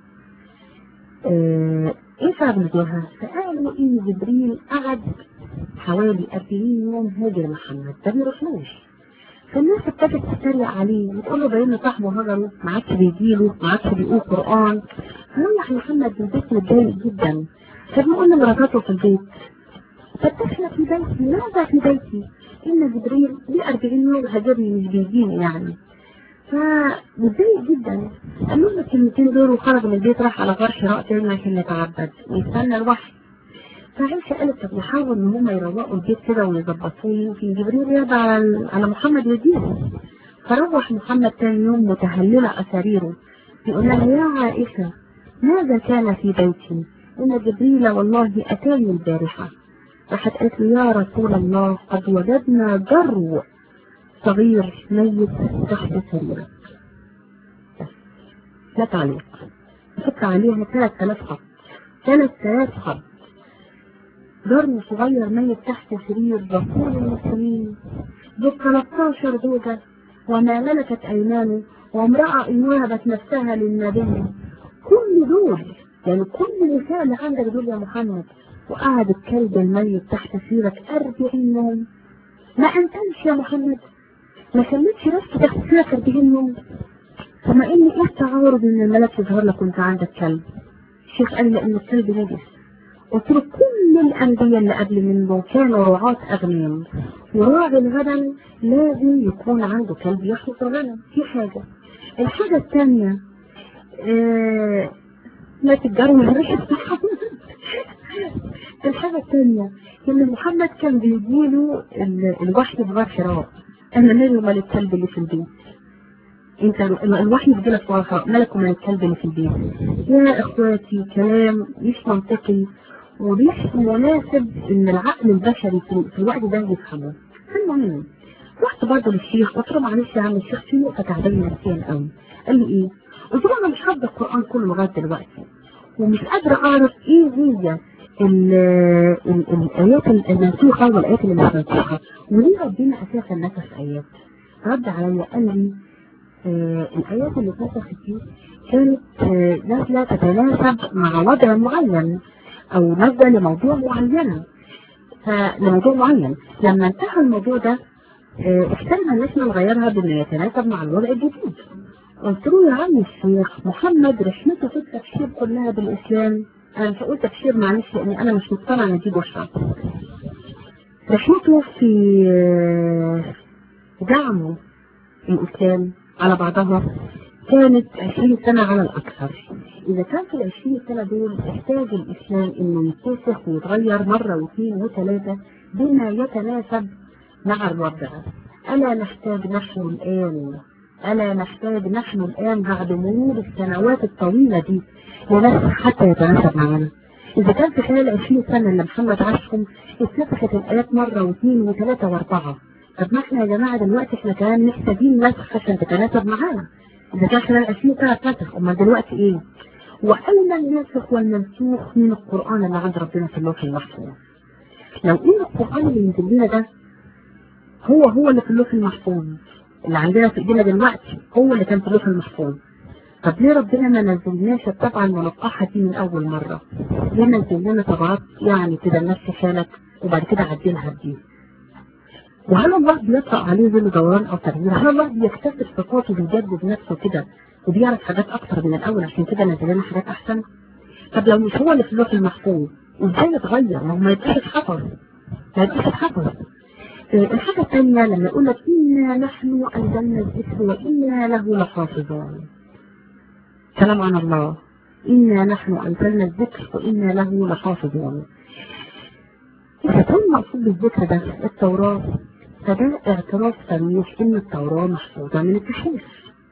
آه إيه سبب نزولها؟ فقالوا إن جبريل قعد حوالي 40 يوم هاجر محمد ده بيروحلوش فالناس ابتدت تتريق عليه وتقول له باين صاحبه هجره ما عادش بيجيله ما عادش بيقول قران فروح محمد من البيت متضايق جدا فبيقول لمراته في البيت فتحنا في بيتي ماذا في بيتي؟ إن جبريل ليه 40 يوم هاجرني مش بيجيني يعني فمتضايق جدا قال لهم الكلمتين دول وخرج من البيت راح على غار حراء تاني عشان يتعبد ويستنى الوحي فعيشة قالت طب نحاول ان هم يروقوا البيت كده ويظبطوه يمكن جبريل يرضى على على محمد يديه فروح محمد تاني يوم متهللة أساريره يقول لها يا عائشة ماذا كان في بيتي؟ إن جبريل والله أتاني البارحة راحت قالت له يا رسول الله قد وجدنا جرو صغير ميت تحت سريرك لا تعليق حط عليها 3000 خط 3000 خط جرم صغير ميت تحت سرير رسول المسلمين ذو 13 زوجة وما ملكت أيمانه وامرأة إن وهبت نفسها للنبي كل دول يعني كل نساء اللي عندك دول يا محمد وقعد الكلب الميت تحت سريرك 40 يوم ما أنتمش يا محمد ما خليتش نفسك تحت سريرك 40 يوم ثم إني إيه التعارض إن الملك يظهر لك وأنت عندك كلب الشيخ قال لي إن الكلب نجس قلت له كل الأنبياء اللي قبل منه كانوا رعاة أغنام وراعي الغنم لازم يكون عنده كلب يحرس الغنم في حاجة الحاجة الثانية آه لا تتجروا من ريحة الحاجة الثانية إن محمد كان بيجيله الوحي بغار حراء أنا مالي مال الكلب اللي في البيت انت الوحي بيجيلك ورقة مالك ومال الكلب اللي في البيت يا اخواتي كلام مش منطقي ومش مناسب ان العقل البشري في الوقت ده يفهمه المهم رحت برضه للشيخ قلت له معلش يا عم الشيخ في نقطة تعبانة نفسيا قوي قال لي ايه؟ قلت له انا مش حافظة القرآن كله لغاية دلوقتي ومش قادرة اعرف ايه هي ال ال الآيات المنسوخة والآيات اللي مش منسوخة وليه ربنا أساسا نسخ آيات رد عليا قال لي آه الآيات اللي اتنسخت دي كانت آه، نازلة تتناسب مع وضع معين او نازلة لموضوع معين فلموضوع معين لما انتهى الموضوع ده آه، اخترنا ان احنا نغيرها بانه يتناسب مع الوضع الجديد قلت له يا عم الشيخ محمد رحلته في التفسير كلها بالاسلام انا مش هقول تفسير معلش لاني انا مش مقتنع ان دي بشرى رحلته في آه، دعمه الاسلام على بعضها كانت 20 سنة على الأكثر إذا كان في ال 20 سنة دول احتاج الإسلام إنه يتسخ ويتغير مرة واثنين وثلاثة بما يتناسب مع الوضع ألا نحتاج نحن الآن ألا نحتاج نحن الآن بعد مرور السنوات الطويلة دي لنفس حتى يتناسب معنا إذا كان في خلال 20 سنة اللي محمد عاشهم اتنسخت الآيات مرة واثنين وثلاثة وأربعة طب ما احنا يا جماعة دلوقتي احنا كمان محتاجين نسخ عشان تتناسب معانا إذا كان خلال 20 سنة اتنسخ أمال دلوقتي إيه؟ وأين الناسخ والمنسوخ من القرآن اللي عند ربنا في اللوح المحفوظ؟ لو إن القرآن اللي ينزل لنا ده هو هو اللي في اللوح المحفوظ اللي عندنا في ايدينا دلوقتي هو اللي كان في اللوح المحفوظ طب ليه ربنا ما نزلناش الطبعة المنقحة دي من أول مرة؟ ليه نزل لنا طبعات يعني كده نفس حالك وبعد كده عدلها بدي؟ وهل الله بيطرأ عليه ظل دوران أو تغيير؟ هل الله بيكتسب صفاته وبيجدد نفسه كده وبيعرف حاجات أكتر من الأول عشان كده نزل لنا حاجات أحسن؟ طب لو مش هو اللي في اللوح المحفوظ ازاي يتغير؟ ما هو ما يتحفظ حفظ ما يتحفظ حفظ الحاجة الثانية لما يقول لك إنا نحن أنزلنا الذكر وإنا له لحافظون كلام عن الله إنا نحن أنزلنا الذكر وإنا له لحافظون إذا كان المقصود بالذكر ده التوراة فده اعتراف صريح إن التوراة محفوظة من التحريف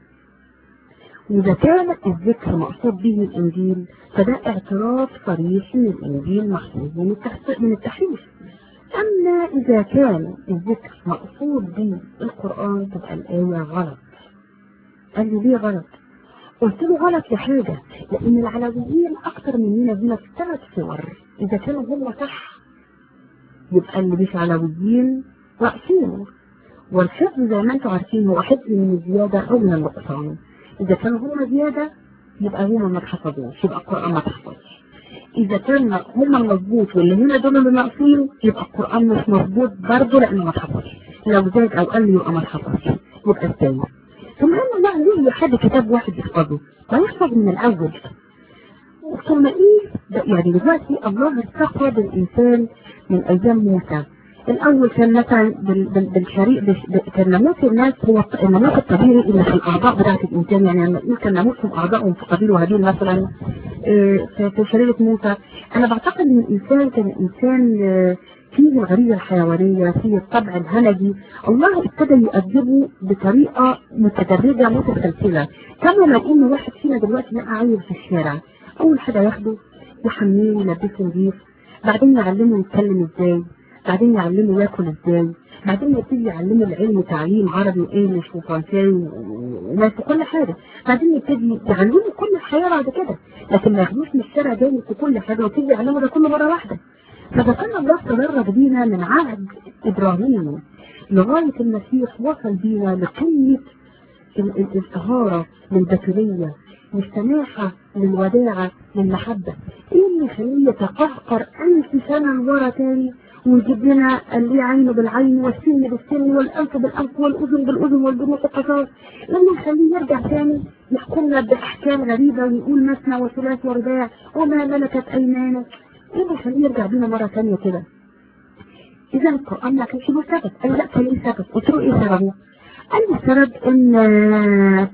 وإذا كان الذكر مقصود به الإنجيل فده اعتراف صريح إن الإنجيل محفوظ من التحت- من التحريف أما إذا كان الذكر مقصود به القرآن تبقى الآية غلط قال لي ليه غلط؟ قلت له غلط لحاجة لأن العلويين أكتر مننا هنا في ثلاث صور إذا كانوا هم صح يبقى اللي مش علويين ناقصين والحفظ زي ما انتم عارفين هو حفظ من الزيادة أو من النقصان إذا كانوا هم زيادة يبقى هم ما اتحفظوش يبقى القرآن ما اتحفظش إذا كان هم المظبوط واللي هنا دول اللي ناقصين يبقى القرآن مش مظبوط برضه لأنه ما اتحفظش لو زاد أو قل يبقى ما اتحفظش يبقى ازاي ثم ان الله ليه يحب كتاب واحد يحفظه ما يحفظ من الأول ثم إيه ده يعني دلوقتي الله استخرج الإنسان من أيام موسى الأول كان مثلا بال- بال- بالشريء بش- ب- كان ناموس الناس هو الط- الناموس الطبيعي اللي في الأعضاء بتاعة الإنسان يعني لما نقول كان ناموسهم أعضائهم في قبيل وهابيل مثلا آه، في في شريرة موسى أنا بعتقد إن الإنسان كان إنسان آه، فيه الغريزة الحيوانية فيه الطبع الهمجي الله ابتدى يؤدبه بطريقة متدرجة متسلسلة كما لو إن واحد فينا دلوقتي لقى عيل في الشارع أول حاجة ياخده يحميه ويلبسه نظيف بعدين يعلمه يتكلم ازاي بعدين يعلمه ياكل ازاي بعدين يبتدي يعلمه العلم تعليم عربي وانجلش وفرنساوي وناس وكل حاجه بعدين يبتدي يعلمه كل الحياه بعد كده لكن ما ياخدوش من الشارع جاي في كل حاجه ويبتدي يعلمه ده كله مره واحده فده كان الله تدرج بينا من عهد ابراهيم لغايه المسيح وصل بينا لقمه ال- ال- الطهارة للبشرية للسماحة للوداعة للمحبة ايه اللي يخليه يتقهقر ألف سنة لورا تاني ويجيب لنا اللي عينه بالعين والسن بالسن والأنف بالأنف والأذن بالأذن والجروح بالقصاص ايه اللي يخليه يرجع تاني يحكمنا بأحكام غريبة ويقول مثنى وثلاث ورباع وما ملكت أيمانك ايه اللي يخليه يرجع بينا مرة تانية كده إذا القرآن ما كانش له سبب قال لا كان ليه سبب قلت له إيه سببه؟ قال لي السبب إن آه،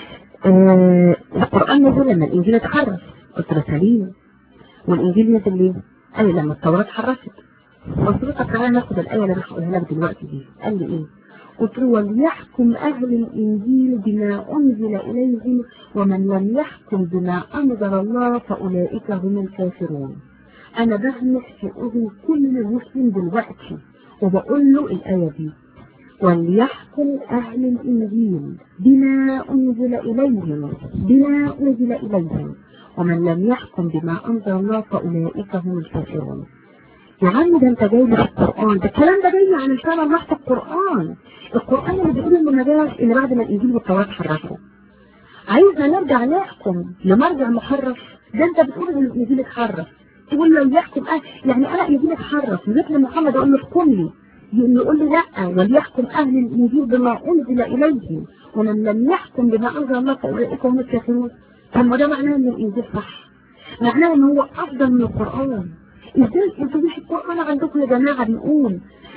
آه، القرآن نزل لما الإنجيل اتحرف قلت له سليم والإنجيل نزل ليه؟ قال لي لما التوراة اتحرفت قلت له طب تعالى ناخد الآية اللي أنا هقولها لك دلوقتي دي قال لي إيه؟ قلت له وليحكم أهل الإنجيل بما أنزل إليهم ومن لم يحكم بما أنزل الله فأولئك هم الكافرون أنا بهمس في أذن كل مسلم دلوقتي وبقول له الآية دي وليحكم أهل الإنجيل بما أنزل إليهم بما أنزل إليهم ومن لم يحكم بما أنزل الله فأولئك هم الكافرون يا عم ده انت جاي في القرآن ده الكلام ده جاي عن لسان الله في القرآن القرآن اللي بيقول انه ما جاش الا بعد ما الانجيل والتوراة حرفوا عايزنا نرجع نحكم لمرجع محرف ده انت بتقول ان الانجيل اتحرف تقول لو يحكم اه يعني انا الانجيل اتحرف جيت لمحمد اقول له احكم لي يقول لي لا وليحكم اهل الانجيل بما انزل اليهم ومن لم يحكم بما انزل الله فاولئك هم الكافرون طب ما ده معناه ان الانجيل صح معناه ان هو افضل من القران ازاي انتوا مش القران عندكم يا جماعه بيقول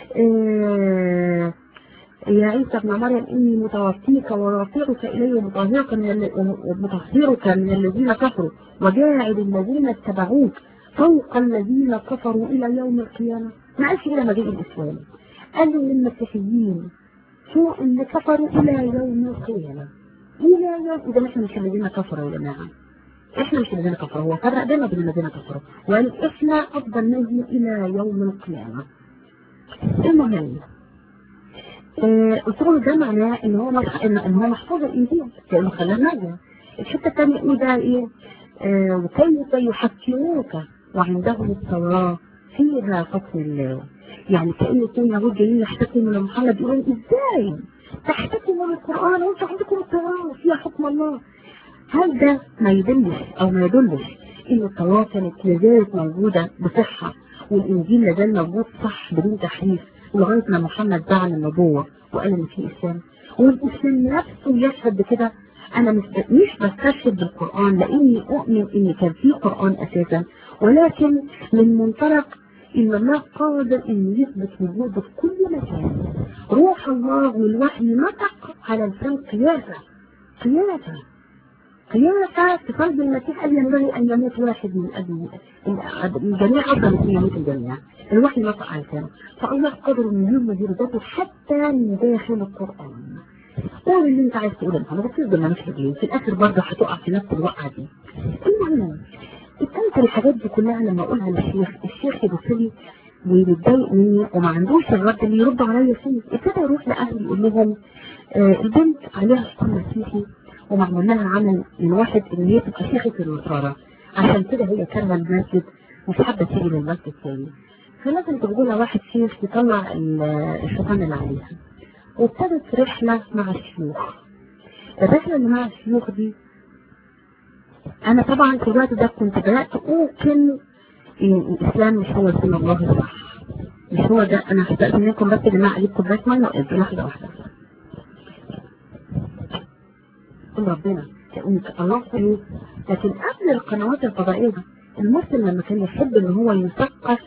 آه يا عيسى ابن مريم إني متوفيك ورافعك إلي ومطهرك من ومطهرك من الذين كفروا وجاعل الذين اتبعوك فوق الذين كفروا إلى يوم القيامة ما قالش إلى مجيء الإسلام قالوا للمسيحيين فوق اللي كفروا إلى يوم القيامة إلى يوم إذا إحنا مش الذين كفروا يا جماعة إحنا مش الذين كفروا هو فرق بيننا وبين الذين كفروا وقال إحنا أفضل منهم إلى يوم القيامة المهم قلت له ده معناه ان هو ان ان هو محفوظ الانجيل لانه خلاه نجم الحته الثانيه ايه بقى ايه آه وكيف يحكموك وعندهم التوراه فيها حكم الله يعني كأن يكون يهود جايين يحتكموا لمحمد يقولوا ازاي تحتكموا للقرآن وانتوا عندكم التوراة فيها حكم الله هل ده ما يدلش او ما يدلش ان التوراة كانت لازالت موجودة بصحة والانجيل لازال موجود صح بدون تحريف لغاية ما محمد دعا النبوة وقال ان في اسلام والاسلام نفسه يشهد بكده انا مش مش بستشهد بالقرآن لاني اؤمن ان كان في قرآن اساسا ولكن من منطلق ان الله قادر ان يثبت وجوده في كل مكان روح الله والوحي نطق على لسان قياسة قياسة قياسة في قلب المسيح قال ينبغي ان يموت واحد من اجل الجميع افضل من يموت الجميع الوحي نطق على لسانه فالله قادر ان يمد ذاته حتى من داخل القرآن قول اللي انت عايز تقوله انا بس ما مش رجلين في الاخر برضه هتقع في نفس الوقعه دي المهم التالتة الحاجات دي كلها لما اقولها للشيخ الشيخ يبص لي ويتضايق مني وما عندوش الرد اللي يرد عليا فيه ابتدى يروح لاهلي يقول لهم آه البنت عليها شيطان مسيحي ومعمول لها عمل من واحد ان هي تبقى شيخة النصارى عشان كده هي كارهه المسجد مش حابه تيجي للمسجد تاني فلازم تقول لها واحد شيخ يطلع الشيطان اللي عليها وابتدت رحلة مع الشيوخ الرحلة اللي مع الشيوخ دي أنا طبعا في الوقت ده كنت بدأت أوكل إن الإسلام مش هو دين الله الصح مش هو ده أنا هستأذن منكم بس يا جماعة أجيب كوباية مية وأدي واحدة واحدة قول ربنا كأنك الله إيه لكن قبل القنوات الفضائية المسلم لما كان يحب إن هو يثقف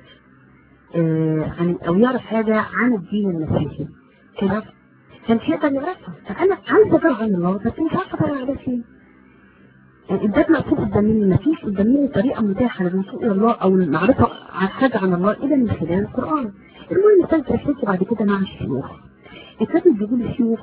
آه عن أو يعرف حاجة عن الدين المسيحي كده كان في يقدر يعرفها فانا عايزه ادور عن الله بس مش عارفه ادور على فين الباب مقفول قدام مني مفيش قدام مني طريقه متاحه للوصول الى الله او المعرفه عن حاجه عن الله الا من خلال القران المهم ابتدت رحلتي بعد كده مع الشيوخ ابتدت بيقول الشيوخ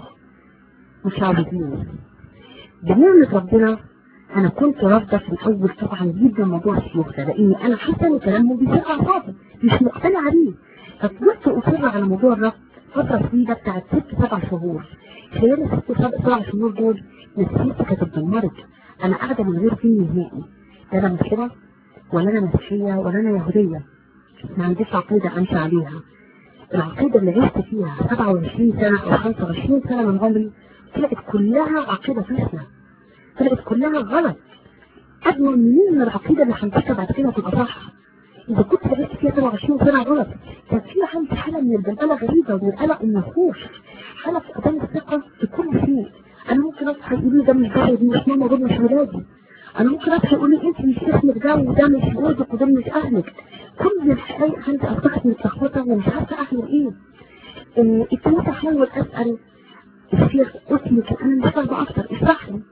مشعوذين بنعمة ربنا انا كنت رافضه في الاول طبعا جدا موضوع الشيوخ ده لاني انا حاسه ان كلامهم بيصير اعصابي مش مقتنعه بيه ففضلت اصر على موضوع الرفض فترة طويلة بتاعت ست سبع شهور خلال الست سبع شهور دول نفسيتي كانت اتدمرت انا قاعدة من غير دين نهائي لا انا مسلمة ولا انا مسيحية ولا انا يهودية ما عنديش عقيدة امشي عليها العقيدة اللي عشت فيها 27 سنة او 25 سنة من عمري طلعت كلها عقيدة فاسدة طلعت كلها غلط اضمن منين ان العقيدة اللي هنتشها بعد كده تبقى صح إذا كنت عشت فيها 27 سنة غلط كان في عندي حالة من البلبلة غريبة ومن القلق والنخوش حالة فقدان الثقة في كل شيء أنا ممكن أصحى يقول لي ده مش جوي دي مش ماما دول مش ولادي أنا ممكن أصحى يقول لي أنت مش اسمك ده وده مش جوزك وده مش أهلك كل الحقائق عندي أصبحت متلخبطة ومش عارفة أعمل إيه ابتديت أحاول أسأل الشيخ أسلك أنا مش فاهمة أكتر اشرح لي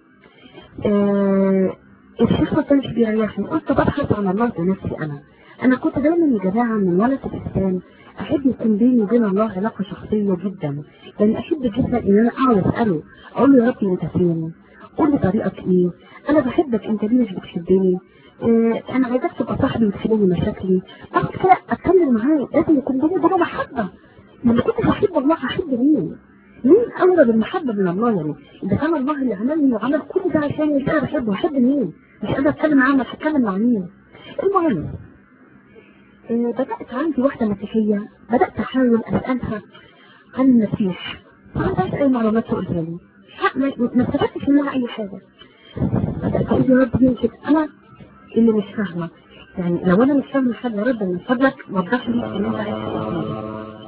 آه الشيخ ما كانش بيريحني قلت ببحث عن الله بنفسي أنا انا كنت دايما يا جماعة من ولد الاسلام احب يكون بيني وبين الله علاقة شخصية جدا لان احب جدا ان انا اقعد اسأله اقول له يا ربي انت فين قول لي طريقك ايه انا بحبك انت ليه مش بتحبني اه انا عايزاك تبقى صاحبي وتحل لي مشاكلي بعد كده اتكلم معاه لازم يكون بيني وبينه محبة لما كنت بحب الله هحب مين مين اولى بالمحبة من الله يعني اذا كان الله اللي عملني وعمل كل ده عشان مش انا بحبه هحب مين مش قادر اتكلم معاه مش هتكلم مع مين المهم بدأت عندي واحدة مسيحية بدأت أحاول أسألها عن المسيح ما عندهاش أي معلومات تقولها لي ما استفدتش منها أي حاجة فقلت يا رب يمكن انا اللي مش فاهمه يعني لو انا مش فاهمه حاجه يا رب من فضلك وضح لي اللي انت عايز تقوله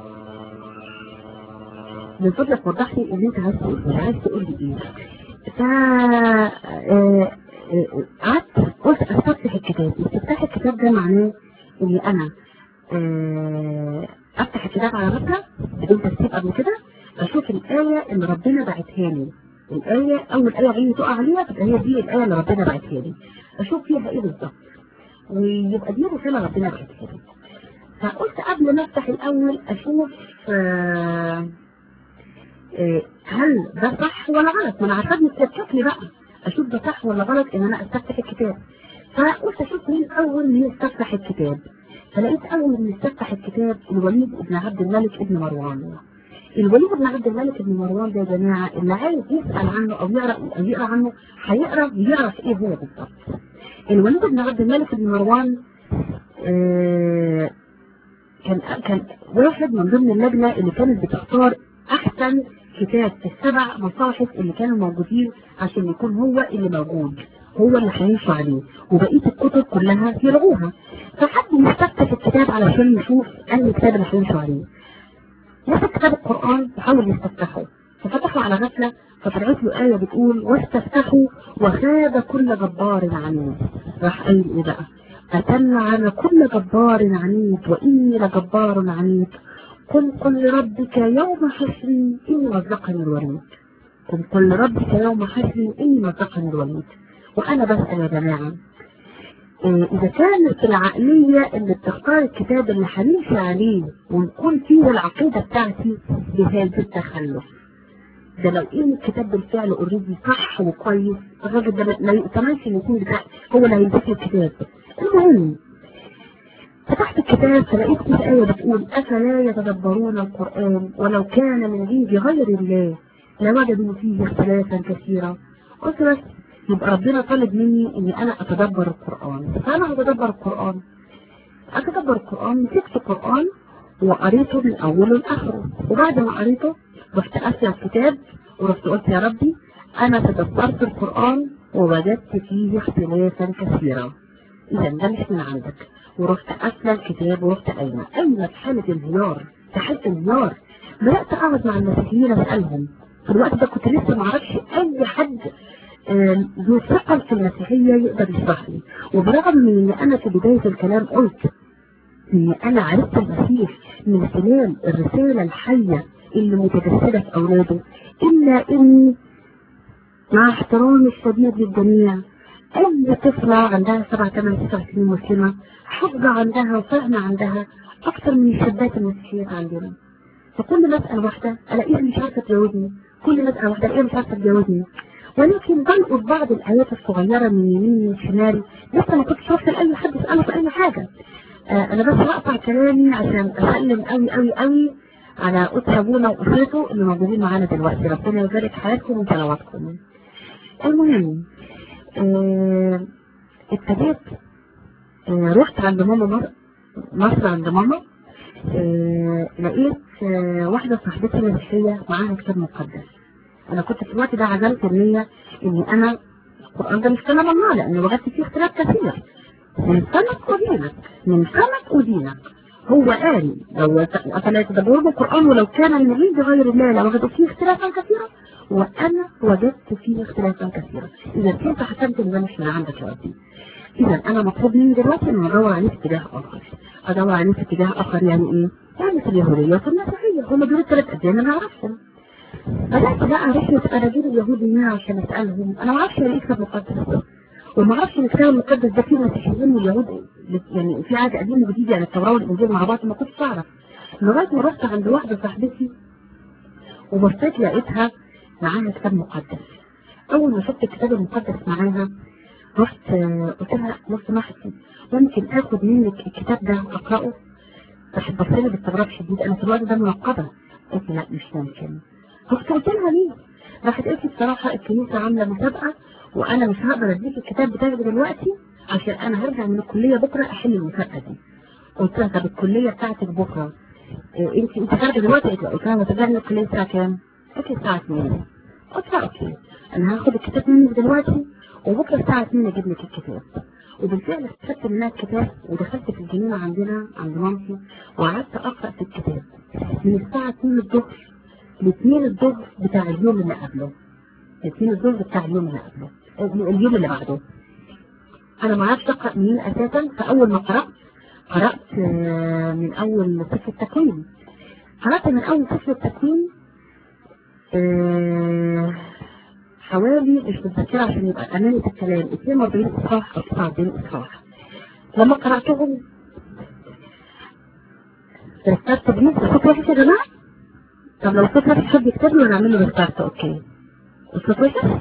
من فضلك وضح لي اللي انت عايز تقوله عايز تقول لي ايه ف قعدت قلت استفتح الكتاب استفتاح الكتاب ده معناه اني انا افتح الكتاب على ربنا بدون ترتيب قبل كده اشوف الايه اللي ربنا بعتها لي الايه اول ايه عيني تقع عليها تبقى هي دي الايه اللي ربنا بعتها لي اشوف فيها ايه بالظبط ويبقى دي رساله ربنا بعتها لي فقلت قبل ما افتح الاول اشوف آه آه هل ده صح ولا غلط ما انا عشان تشوفني بقى اشوف ده صح ولا غلط ان انا استفتح الكتاب فقلت اشوف مين اول من يستفتح الكتاب فلقيت اول من يستفتح الكتاب الوليد بن عبد الملك ابن مروان الوليد بن عبد الملك بن مروان ده يا جماعه اللي عايز يسال عنه او يقرا او يقرا عنه هيقرا ويعرف ايه هو بالظبط الوليد بن عبد الملك بن مروان آه كان كان واحد من ضمن اللجنه اللي كانت بتختار احسن كتاب في السبع مصاحف اللي كانوا موجودين عشان يكون هو اللي موجود هو اللي هيمشوا عليه وبقيه الكتب كلها يلغوها فحد يستفتح الكتاب علشان يشوف انهي كتاب اللي هيمشوا عليه مسك كتاب القران وحاول يستفتحه ففتحه على غفله فطلعت له آية بتقول واستفتحوا وخاب كل جبار عنيد راح قايل ايه بقى أتم على كل جبار عنيد وإني لجبار عنيد قل قل لربك يوم حسري إني مزقني الوريد قل قل لربك يوم حسري إني مزقني الوريد وأنا بسأل يا جماعة إيه إذا كانت العقلية اللي بتختار الكتاب اللي هنمشي عليه ونكون فيه العقيدة بتاعتي بهذا التخلف ده لو إن الكتاب بالفعل اوريدي صح وكويس الراجل ده ما يؤتمنش إن يكون بتاع هو اللي هيمسك الكتاب المهم فتحت الكتاب فلقيت فيه آية بتقول أفلا يتدبرون القرآن ولو كان من عند غير الله لوجدوا فيه اختلافا كثيرا قلت بس يبقى ربنا طالب مني اني انا اتدبر القرآن فانا اتدبر القرآن اتدبر القرآن مسكت القرآن وقريته من اوله لاخره وبعد ما قريته رحت قافله الكتاب ورحت قلت يا ربي انا تدبرت القرآن ووجدت فيه اختلافا كثيرا اذا ده مش من عندك ورحت قافله الكتاب ورحت قايمه قايمه في حاله انهيار في حاله انهيار بدات اقعد مع المسيحيين اسالهم في الوقت ده كنت لسه ما اعرفش اي حد ذو ثقل في المسيحيه يقدر يشرح لي وبرغم من ان انا في بدايه الكلام قلت ان انا عرفت المسيح من خلال الرساله الحيه اللي متجسده في اولاده الا اني مع احترامي الشديد للجميع أي طفلة عندها سبع ثمان تسع سنين مسلمة حفظة عندها وفهم عندها أكثر من الشابات المسيحيات عندنا فكل ما أسأل واحدة ألاقيها مش عارفة تجاوبني كل ما أسأل واحدة ألاقيها مش عارفة تجاوبني ولكن بلقط بعض الآيات الصغيرة من يمين من شمال لسه ما كنتش واصل لأي حد يسأله في أي حاجة آه أنا بس هقطع كلامي عشان أسلم قوي قوي قوي على أسرة أبونا وأسرته اللي موجودين معانا دلوقتي ربنا يبارك حياتكم وصلواتكم المهم آه ابتديت آه رحت عند ماما مصر, مصر عند ماما آه لقيت واحدة صاحبتي مسيحية معاها كتاب مقدس انا كنت في الوقت ده عزلت النية اني انا القرآن ده مش كلام الله لان وجدت فيه اختلاف كثير من سمك ودينك من سمك ودينك هو قال لو أفلا يتدبرون القرآن ولو كان من عند غير الله لوجدوا فيه اختلافا كثيرا وأنا وجدت فيه اختلافا كثيرا إذا كنت حسبت إن ده مش من عندك يا ربي إذا أنا مطلوب مني دلوقتي إن أدور عليه في اتجاه آخر أدور عليه في اتجاه آخر يعني إيه؟ يعني في اليهودية وفي المسيحية هم دول الثلاث أديان أنا أعرفهم بدأت بقى رحلة أناجيل اليهوديين عشان أسألهم أنا ما أعرفش يعني إيه كتاب مقدس وما أعرفش إن الكتاب المقدس ده فيه مسيحيين واليهود يعني في عهد قديم وجديد يعني التوراة والإنجيل مع بعض ما كنتش أعرف لغاية ما رحت عند واحدة صاحبتي وبصيت لقيتها معاها كتاب مقدس أول ما شفت الكتاب المقدس معاها رحت قلت لها لو سمحتي ممكن آخد منك الكتاب ده أقرأه راحت بصيلي باستغراب شديد أنا في الوقت ده منقبة قلت لا مش ممكن رحت قلت لها ليه؟ راحت قالت لي بصراحة الكنيسة عاملة مسابقة وأنا مش هقدر أديك الكتاب بتاعك دلوقتي عشان أنا هرجع من الكلية بكرة أحل المسابقة دي قلت لها طب الكلية بتاعتك بكرة إيه انت انت خارجة دلوقتي قلت لها هترجعي من الكلية الساعة كام؟ قلت لي الساعة 2 قلت لها اوكي انا هاخد الكتاب منك دلوقتي وبكره الساعه 2 اجيب لك الكتاب وبالفعل خدت منها الكتاب ودخلت في الجنينه عندنا عند مامتي وقعدت اقرا في الكتاب من الساعه 2 الظهر ل 2 الظهر بتاع اليوم اللي قبله 2 الظهر بتاع اليوم اللي قبله اليوم اللي بعده انا ما اعرفش اقرا منين اساسا فاول ما قرات قرات آه، من اول سفر التكوين قرات من اول سفر التكوين آه، حوالي مش متذكرة عشان يبقى أمانة الكلام 42 إصحاح أو 49 إصحاح لما قرأتهم ريستارت بليز الصوت وحش يا جماعة؟ طب لو الصوت وحش حد يكتب لي وأنا أعمل له ريستارت أوكي الصوت وحش؟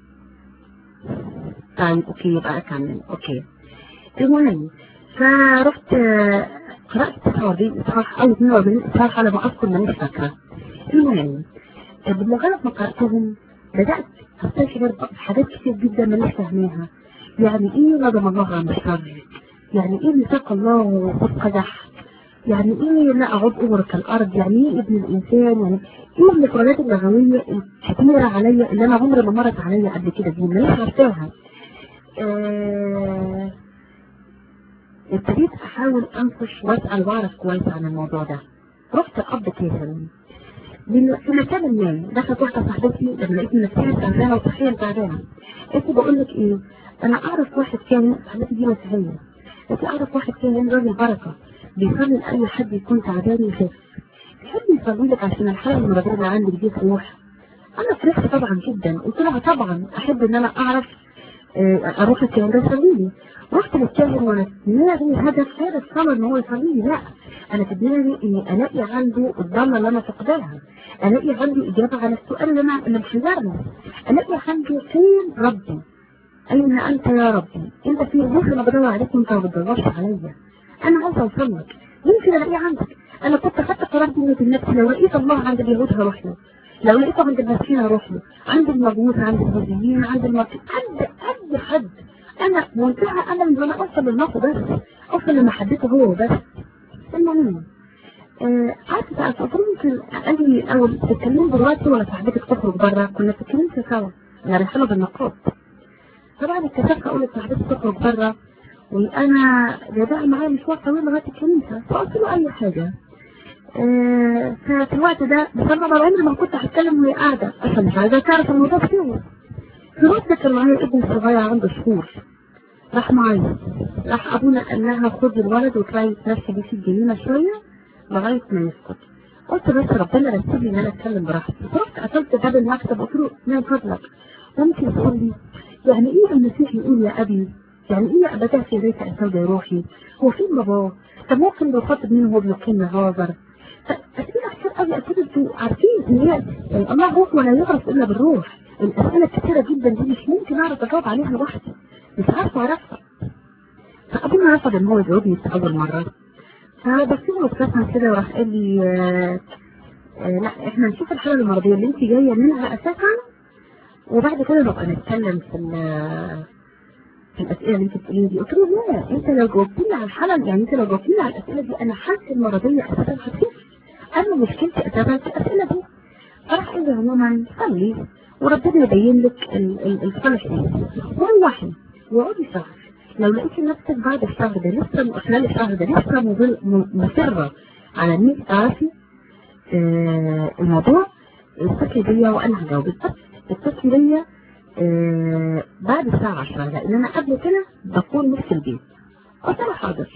طيب أوكي يبقى أكمل أوكي المهم فرحت آه، قرأت 49 إصحاح أو 42 إصحاح على ما أذكر مانيش فاكرة المهم بمجرد ما قرأتهم بدأت أستشعر حاجات كتير جدا مانيش فاهماها يعني إيه ندم الله عن الشر يعني إيه ميثاق الله وقد قدح يعني إيه لا أعود أغرق الأرض يعني إيه ابن الإنسان يعني إيه المفردات اللغوية الكتيرة عليا اللي أنا عمري ما مرت عليا قبل كده دي مانيش عارفاها آه، ابتديت أحاول أنقش وأسأل وأعرف كويس عن الموضوع ده رحت الأب كاهن من- في مكان ما دخلت واحدة صاحبتي لما لقيتني نفسيا تعبانة وصحيا تعبانة قلت بقول لك ايه انا اعرف واحد كان صاحبتي دي مسيحية قلت اعرف واحد كان راجل بركة بيصلي لأي حد يكون تعبان يخف يحب يصلي لك عشان الحالة المرضية اللي عندك دي تروح انا فرحت طبعا جدا قلت لها طبعا احب ان انا اعرف آه، اروح الكلام ده يصلي لي رحت للكاهن وانا في دماغي هدف هذا الصلاه ان هو يصلي لي لا انا في دماغي اني الاقي عنده الضاله اللي انا فقداها الاقي عنده اجابه على السؤال اللي انا اللي محيرني الاقي عنده فين ربي اين انت يا ربي انت في الروح انا بدور عليك وانت ما بتدورش عليا انا عايزه اوصل لك يمكن الاقيه عندك انا كنت خدت قرار بيني وبين نفسي لو لقيت الله عند اليهود هروح له لو لقيته عند المسيحيين هروح له عند المجوس عند الهنديين عند المسيحيين عند اي حد انا منتهى انا من انا اوصل للنقطه بس اوصل لمحبته هو بس المهم آه، قعدت بقى فترة ممكن قال لي الاول تتكلمي دلوقتي ولا صاحبتك تخرج بره كنا بنتكلم سوا انا رايحه له بالنقاط طبعا اتكسفت اقول لصاحبتي تخرج بره وانا جايباها معايا مشوار طويل لغايه الكنيسه فقلت له اي حاجه آه، ففي الوقت ده بصراحه انا عمري ما كنت هتكلم وهي قاعده عشان مش عايزه تعرف الموضوع فيه في الوقت ده كان معايا ابن صغير عنده شهور راح معايا راح ابونا قال لها خدي الولد وطلعي تمشي بيه في الجنينه شويه لغايه ما يسكت قلت بس ربنا رتب لي ان انا اتكلم براحتي رحت قفلت باب المكتب قلت له من فضلك ممكن تقول لي يعني ايه المسيح يقول يا ابي يعني ايه يا ابتاه في بيت اسود روحي هو فين باباه طب ممكن لو خاطب مين هو بيقيم غاظر فاسئله كتير قوي اكيد انتوا عارفين ان هي يعني الله روح ولا يعرف الا بالروح الاسئله كتيره جدا دي مش ممكن اعرف اجاوب عليها لوحدي مش عارفه اعرفها فابونا رفض ان هو يجاوبني في اول مره فبصير له ابتسم كده وراح قال لي آه آه لا احنا نشوف الحاله المرضيه اللي انت جايه منها اساسا وبعد كده نبقى نتكلم في ال- في الاسئله اللي انت بتقوليها دي قلت له لا انت لو جاوبتني على الحاله يعني انت لو جاوبتني على الاسئله دي انا حالتي المرضيه اساسا هتخف انا مشكلتي اساسا في الاسئله دي فراح قال لي عموما صلي وربنا يبين لك ال- ال- الصالح ايه روحي واقعدي شهر لو لقيتي نفسك بعد الشهر ده لسه خلال الشهر ده لسه مضل- م- مصره على انك تعرفي آه، الموضوع اتصلي بيا وانا هجاوبك بس اتصلي بيا آه، بعد الساعة 10 لان انا قبل كده بكون مش في البيت قلت له حاضر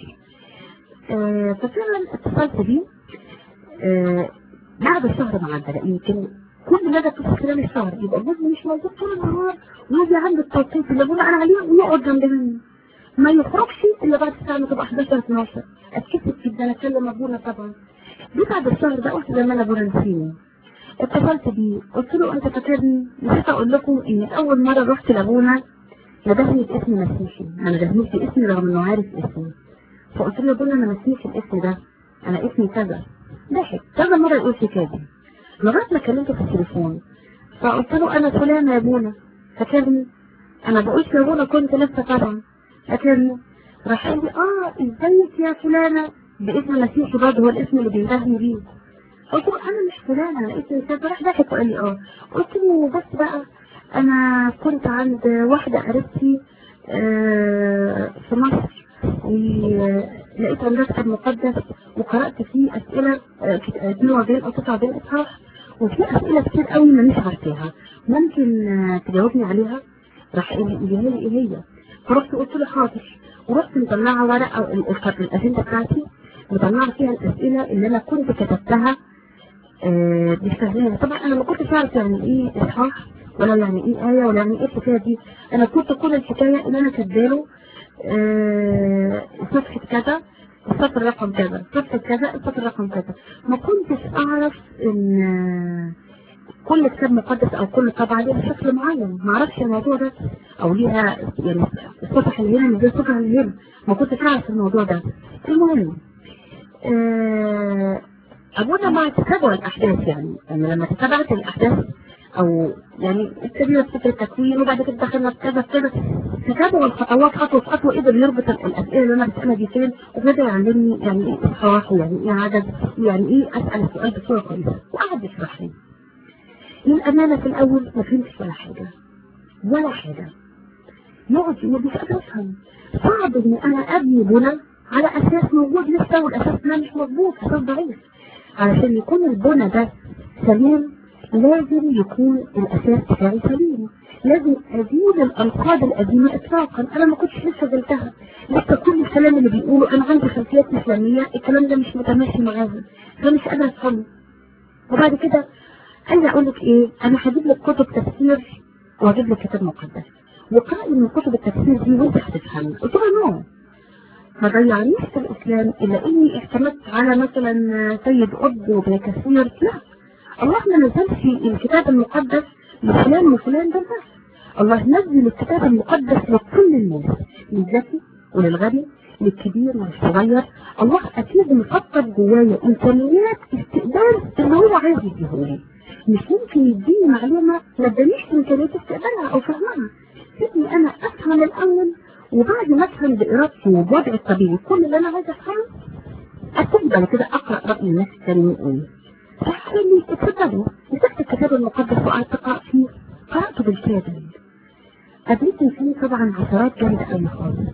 آه، ففعلا اتصلت بيه آه، بعد الشهر ما عدى لان يمكن كل مدى اتصل خلال الشهر يبقى جوزي مش موجود طول النهار ويجي عند التوقيت اللي بقول انا عليه ويقعد جنب مني ما يخرجش الا بعد الساعه ما تبقى 11 12 اتكسف جدا اكلم ابونا طبعا جه بعد الشهر ده قلت زمان ابونا نسيني اتصلت بيه قلت له انت فاكرني نسيت اقول لكم ان اول مره رحت لابونا ندهني باسم مسيحي ما ندهنيش باسمي رغم انه عارف اسمي فقلت له يا ابونا انا مسيحي الاسم ده انا اسمي كذا ضحك كذا مره يقول في كذا لغايه ما كلمته في التليفون فقلت له انا فلانه يا ابونا فاكرني انا بقولش يا ابونا كنت لسه طبعا فاكرني راح قال لي اه ازيك يا فلانه باسم مسيحي برضه هو الاسم اللي بيندهني بيه قلت له انا مش فلانه انا اسمي كذا راح ضحك وقال لي اه قلت له بس بقى انا كنت عند واحدة قريبتي آه، في مصر ولقيت عندها كتاب مقدس وقرأت فيه اسئلة آه، كت- آه، 42 او 49 اصحاح وفي اسئلة كتير قوي ما مش عارفاها ممكن آه، تجاوبني عليها راح قال لي قولي لي ايه هي فرحت قلت له حاضر ورحت مطلعه ورقه ال- ال- الاجنده بتاعتي مطلعه فيها الاسئله اللي انا كنت كتبتها آه، مش فاهماها طبعا انا ما كنتش اعرف يعني ايه اصحاح ولا يعني ايه ايه ولا يعني ايه الحكايه دي انا كنت كل الحكايه ان انا كاتباله آه، صفحه كذا السطر رقم كذا صفحه كذا السطر رقم كذا ما كنتش اعرف ان آه، كل كتاب مقدس او كل طبعة ليها شكل معين ما اعرفش الموضوع ده او ليها يعني الصفحة اللي هنا مش زي الصفحة اللي هنا ما كنتش اعرف الموضوع ده المهم آه، ابونا مع تتابع الاحداث يعني يعني لما تتابعت الاحداث او يعني ابتدينا بفكرة التكوين وبعد كده دخلنا في كذا في كذا تتابع الخطوات خطوة خطوة قدر يربط الاسئله اللي انا بسالها دي فين وبدا يعلمني يعني ايه اصحاح يعني ايه عدد يعني ايه اسال السؤال بصوره كويسه وقعد يشرح لي للأمانة في الأول ما فهمتش ولا حاجة ولا حاجة يقعد يقول مش قادر أفهم صعب إن أنا أبني بنى على أساس موجود لسه والأساس ده مش مظبوط أساس ضعيف علشان يكون البنى ده سليم لازم يكون الأساس بتاعي سليم لازم أزيل الأنقاض القديمة إطلاقا أنا ما كنتش لسه زلتها لسه كل الكلام اللي بيقوله أنا عندي خلفيات إسلامية الكلام ده مش متماشي معاها فمش قادرة أفهمه وبعد كده عايزه اقول لك ايه انا هجيب لك كتب تفسير واجيب لك كتاب مقدس واقرأي من كتب التفسير دي وانت هتفهمي قلت له نو ما ضيعنيش في الاسلام الا اني اعتمدت على مثلا سيد قطب وابن كثير لا الله ما نزلش الكتاب المقدس لفلان وفلان ده بس الله نزل الكتاب المقدس لكل الناس للذكي وللغني للكبير والصغير الله اكيد مفكر جوايا امكانيات استقبال اللي هو عايز يديهولي مش ممكن يديني معلومة ما ادانيش امكانيات استقبالها او فهمها سيبني انا افهم الاول وبعد ما افهم بارادتي وبوضعي الطبيعي كل اللي انا عايزه افهمه ابتدي بعد كده اقرا راي الناس التانيين ايه فقال لي اتفضلوا مسكت الكتاب المقدس وقعدت اقرا فيه قراته بالكامل قابلتني فيه طبعا عثرات جامده قوي خالص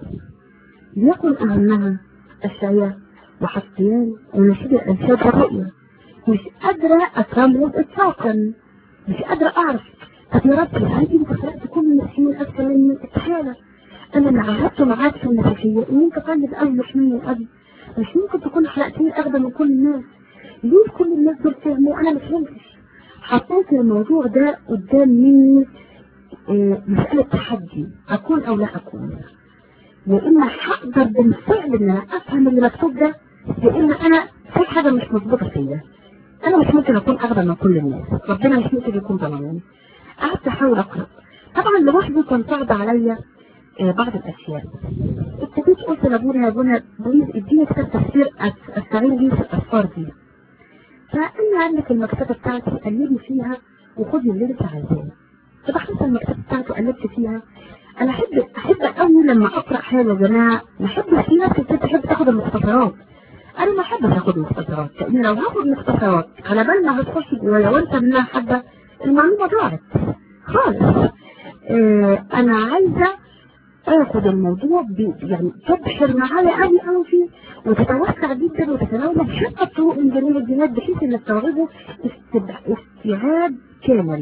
ليكن اهمها الشعية وحسيان ونشيد الانشاد والرؤيه مش قادرة أفهمهم إطلاقا مش قادرة أعرف طب يا ربي هل أنت خلقت كل المسيحيين أكثر مني استحالة أنا اللي عهدت معاك في المسيحية إن أنت طالب قوي مش مني الأب مش ممكن تكون خلقتني أغبى من كل الناس ليه كل الناس دول فهموا أنا ما فهمتش حطيت الموضوع ده قدام مني آه، مسألة تحدي أكون أو لا أكون يا إما هقدر بالفعل إن أنا أفهم اللي مكتوب ده يا إما أنا في حاجة مش مظبوطة فيا انا مش ممكن اكون اغبى من كل الناس ربنا مش ممكن يكون ظلمني قعدت احاول اقرا طبعا لوحده كان صعب عليا آه، بعض الاشياء ابتديت قلت لابونا يا ابونا بليز اديني كتاب تفسير أس- استعين بيه في الافكار دي فقال لي عندك المكتبه بتاعتي قلبي فيها وخدي اللي انت عايزاه فدخلت المكتبه بتاعته قلبت فيها انا احب احب قوي لما اقرا حاجه يا جماعه ما احبش في ناس كتير تحب تاخد المختصرات انا ما احبش اخد مختصرات لان لو هاخد مختصرات على بال ما هتخش جوايا وانت منها حبه المعلومه ضاعت خالص آه انا عايزه اخد الموضوع ب- يعني تبحر معايا قوي قوي فيه وتتوسع جدا وتتناول شتى الطرق من جميع الجهات بحيث ان استوعبه استب- استيعاب كامل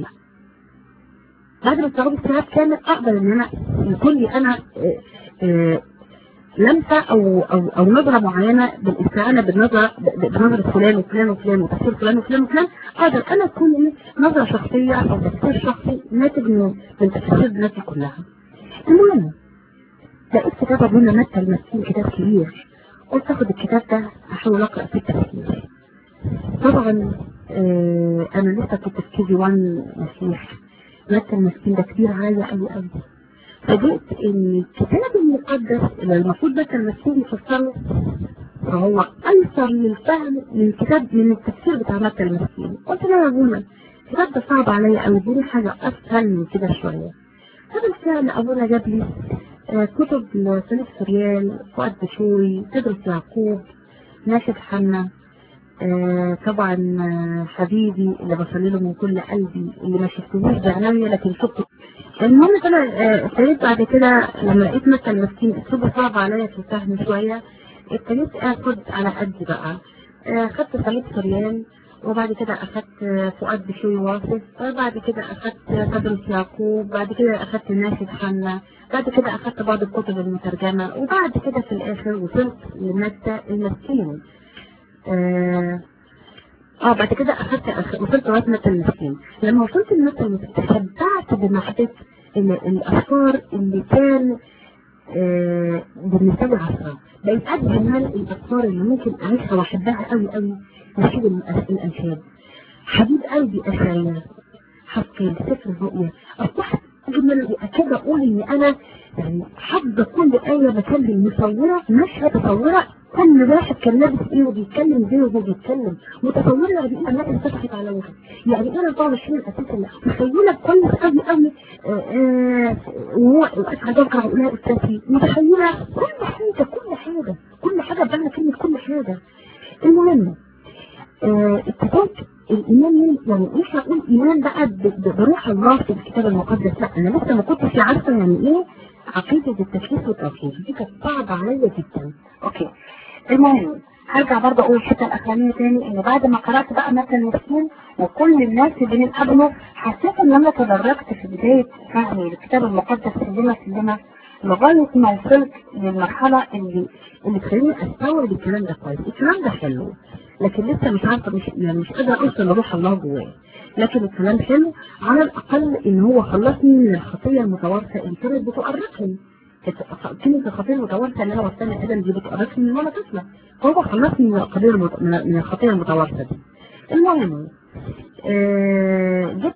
بعد ما استوعبه استيعاب كامل اقدر ان انا يكون لي انا آه، آه، لمسة أو أو أو نظرة معينة بالاستعانة بالنظرة ب- بنظرة فلان وفلان وفلان وتفسير فلان وفلان وفلان أقدر أنا تكون لي نظرة شخصية أو تفسير شخصي ناتج من من تفسير بناتي كلها. المهم لقيت كتاب أبونا متى المسكين كتاب كبير قلت آخد الكتاب ده أحاول أقرأ فيه التفسير. طبعا آه أنا لسه كنت في كي جي 1 مسيح متى المسكين ده كبير عليا أوي أوي. فجئت ان الكتاب المقدس اللي المفروض ده كان مسؤول يفسره فهو ايسر للفهم من الكتاب من التفسير بتاع مكة المسكين قلت له يا ابونا الكتاب ده صعب عليا قوي اديني حاجة اسهل من كده شوية فبالفعل ابونا جاب لي آه، كتب لسليف سوريال فؤاد بشوي تدرس يعقوب ناشد حنا آه طبعا آه، حبيبي اللي بصلي له من كل قلبي اللي ما شفتهوش بعينيا لكن شفته المهم طلع آه، ابتديت بعد كده لما لقيت مثلا مسكين اسلوبه صعب عليا في الفهم شويه ابتديت اخد على قدي بقى آه، خدت سعيد سريان وبعد كده اخدت آه، فؤاد بشوي واصف وبعد كده اخدت تدرس يعقوب بعد كده اخدت ناشد حنا بعد كده اخدت بعض الكتب المترجمه وبعد كده في الاخر وصلت لمادة المسكين آه اه بعد كده اخدت أخ- وصلت لغايه مادة المسكين لما وصلت لمادة المسكين تشبعت بمحبة ال- الافكار اللي كان آه بالنسبه لي عصرها بقيت اجمل الافكار اللي ممكن اعيشها واحبها قوي قوي نشيد الأ- الانشاد حبيب قلبي اشعياء حقي سفر الرؤيا اصبحت اجمل اكاد اقول ان انا يعني حافظه كل ايه بكلم مصوره مشهد مصوره كل واحد كان لابس ايه وبيتكلم زي وهو بيتكلم متصوره يعني ايه الناس فتحت على وجهه يعني ايه 24 اساسا متخيله كويس قوي قوي وهو اسعد ذكر هؤلاء التاتي متخيله كل حاجه كل حاجه كل حاجه بمعنى كلمه كل حاجه المهم آه، الكتاب الايمان يعني مش هقول ايمان بقى ب- ب- بروح الله في الكتاب المقدس لا انا لسه ما كنتش عارفه يعني ايه عقيده التثليث والتوحيد دي كانت صعبه عليا جدا اوكي المهم هرجع برضه اقول الحته الاخرانيه تاني ان بعد ما قرات بقى مثل المسكين وكل الناس اللي بنقابله حسيت ان انا تدرجت في بدايه فهمي للكتاب المقدس سلمه سلمه لغايه ما وصلت للمرحله اللي اللي تخليني استوعب الكلام ده كويس الكلام ده حلو لكن لسه مش عارفه مش يعني مش قادره اوصل لروح الله جوايا لكن الكلام حلو على الاقل ان هو خلصني من الخطيه المتوارثه اللي كانت بتؤرقني كانت- كلمة الخطية المتوارثة اللي أنا وصلنا آدم دي بتؤرقني من وأنا طفلة فهو خلصني من القضية المت... من من الخطية المتوارثة دي المهم آه، جيت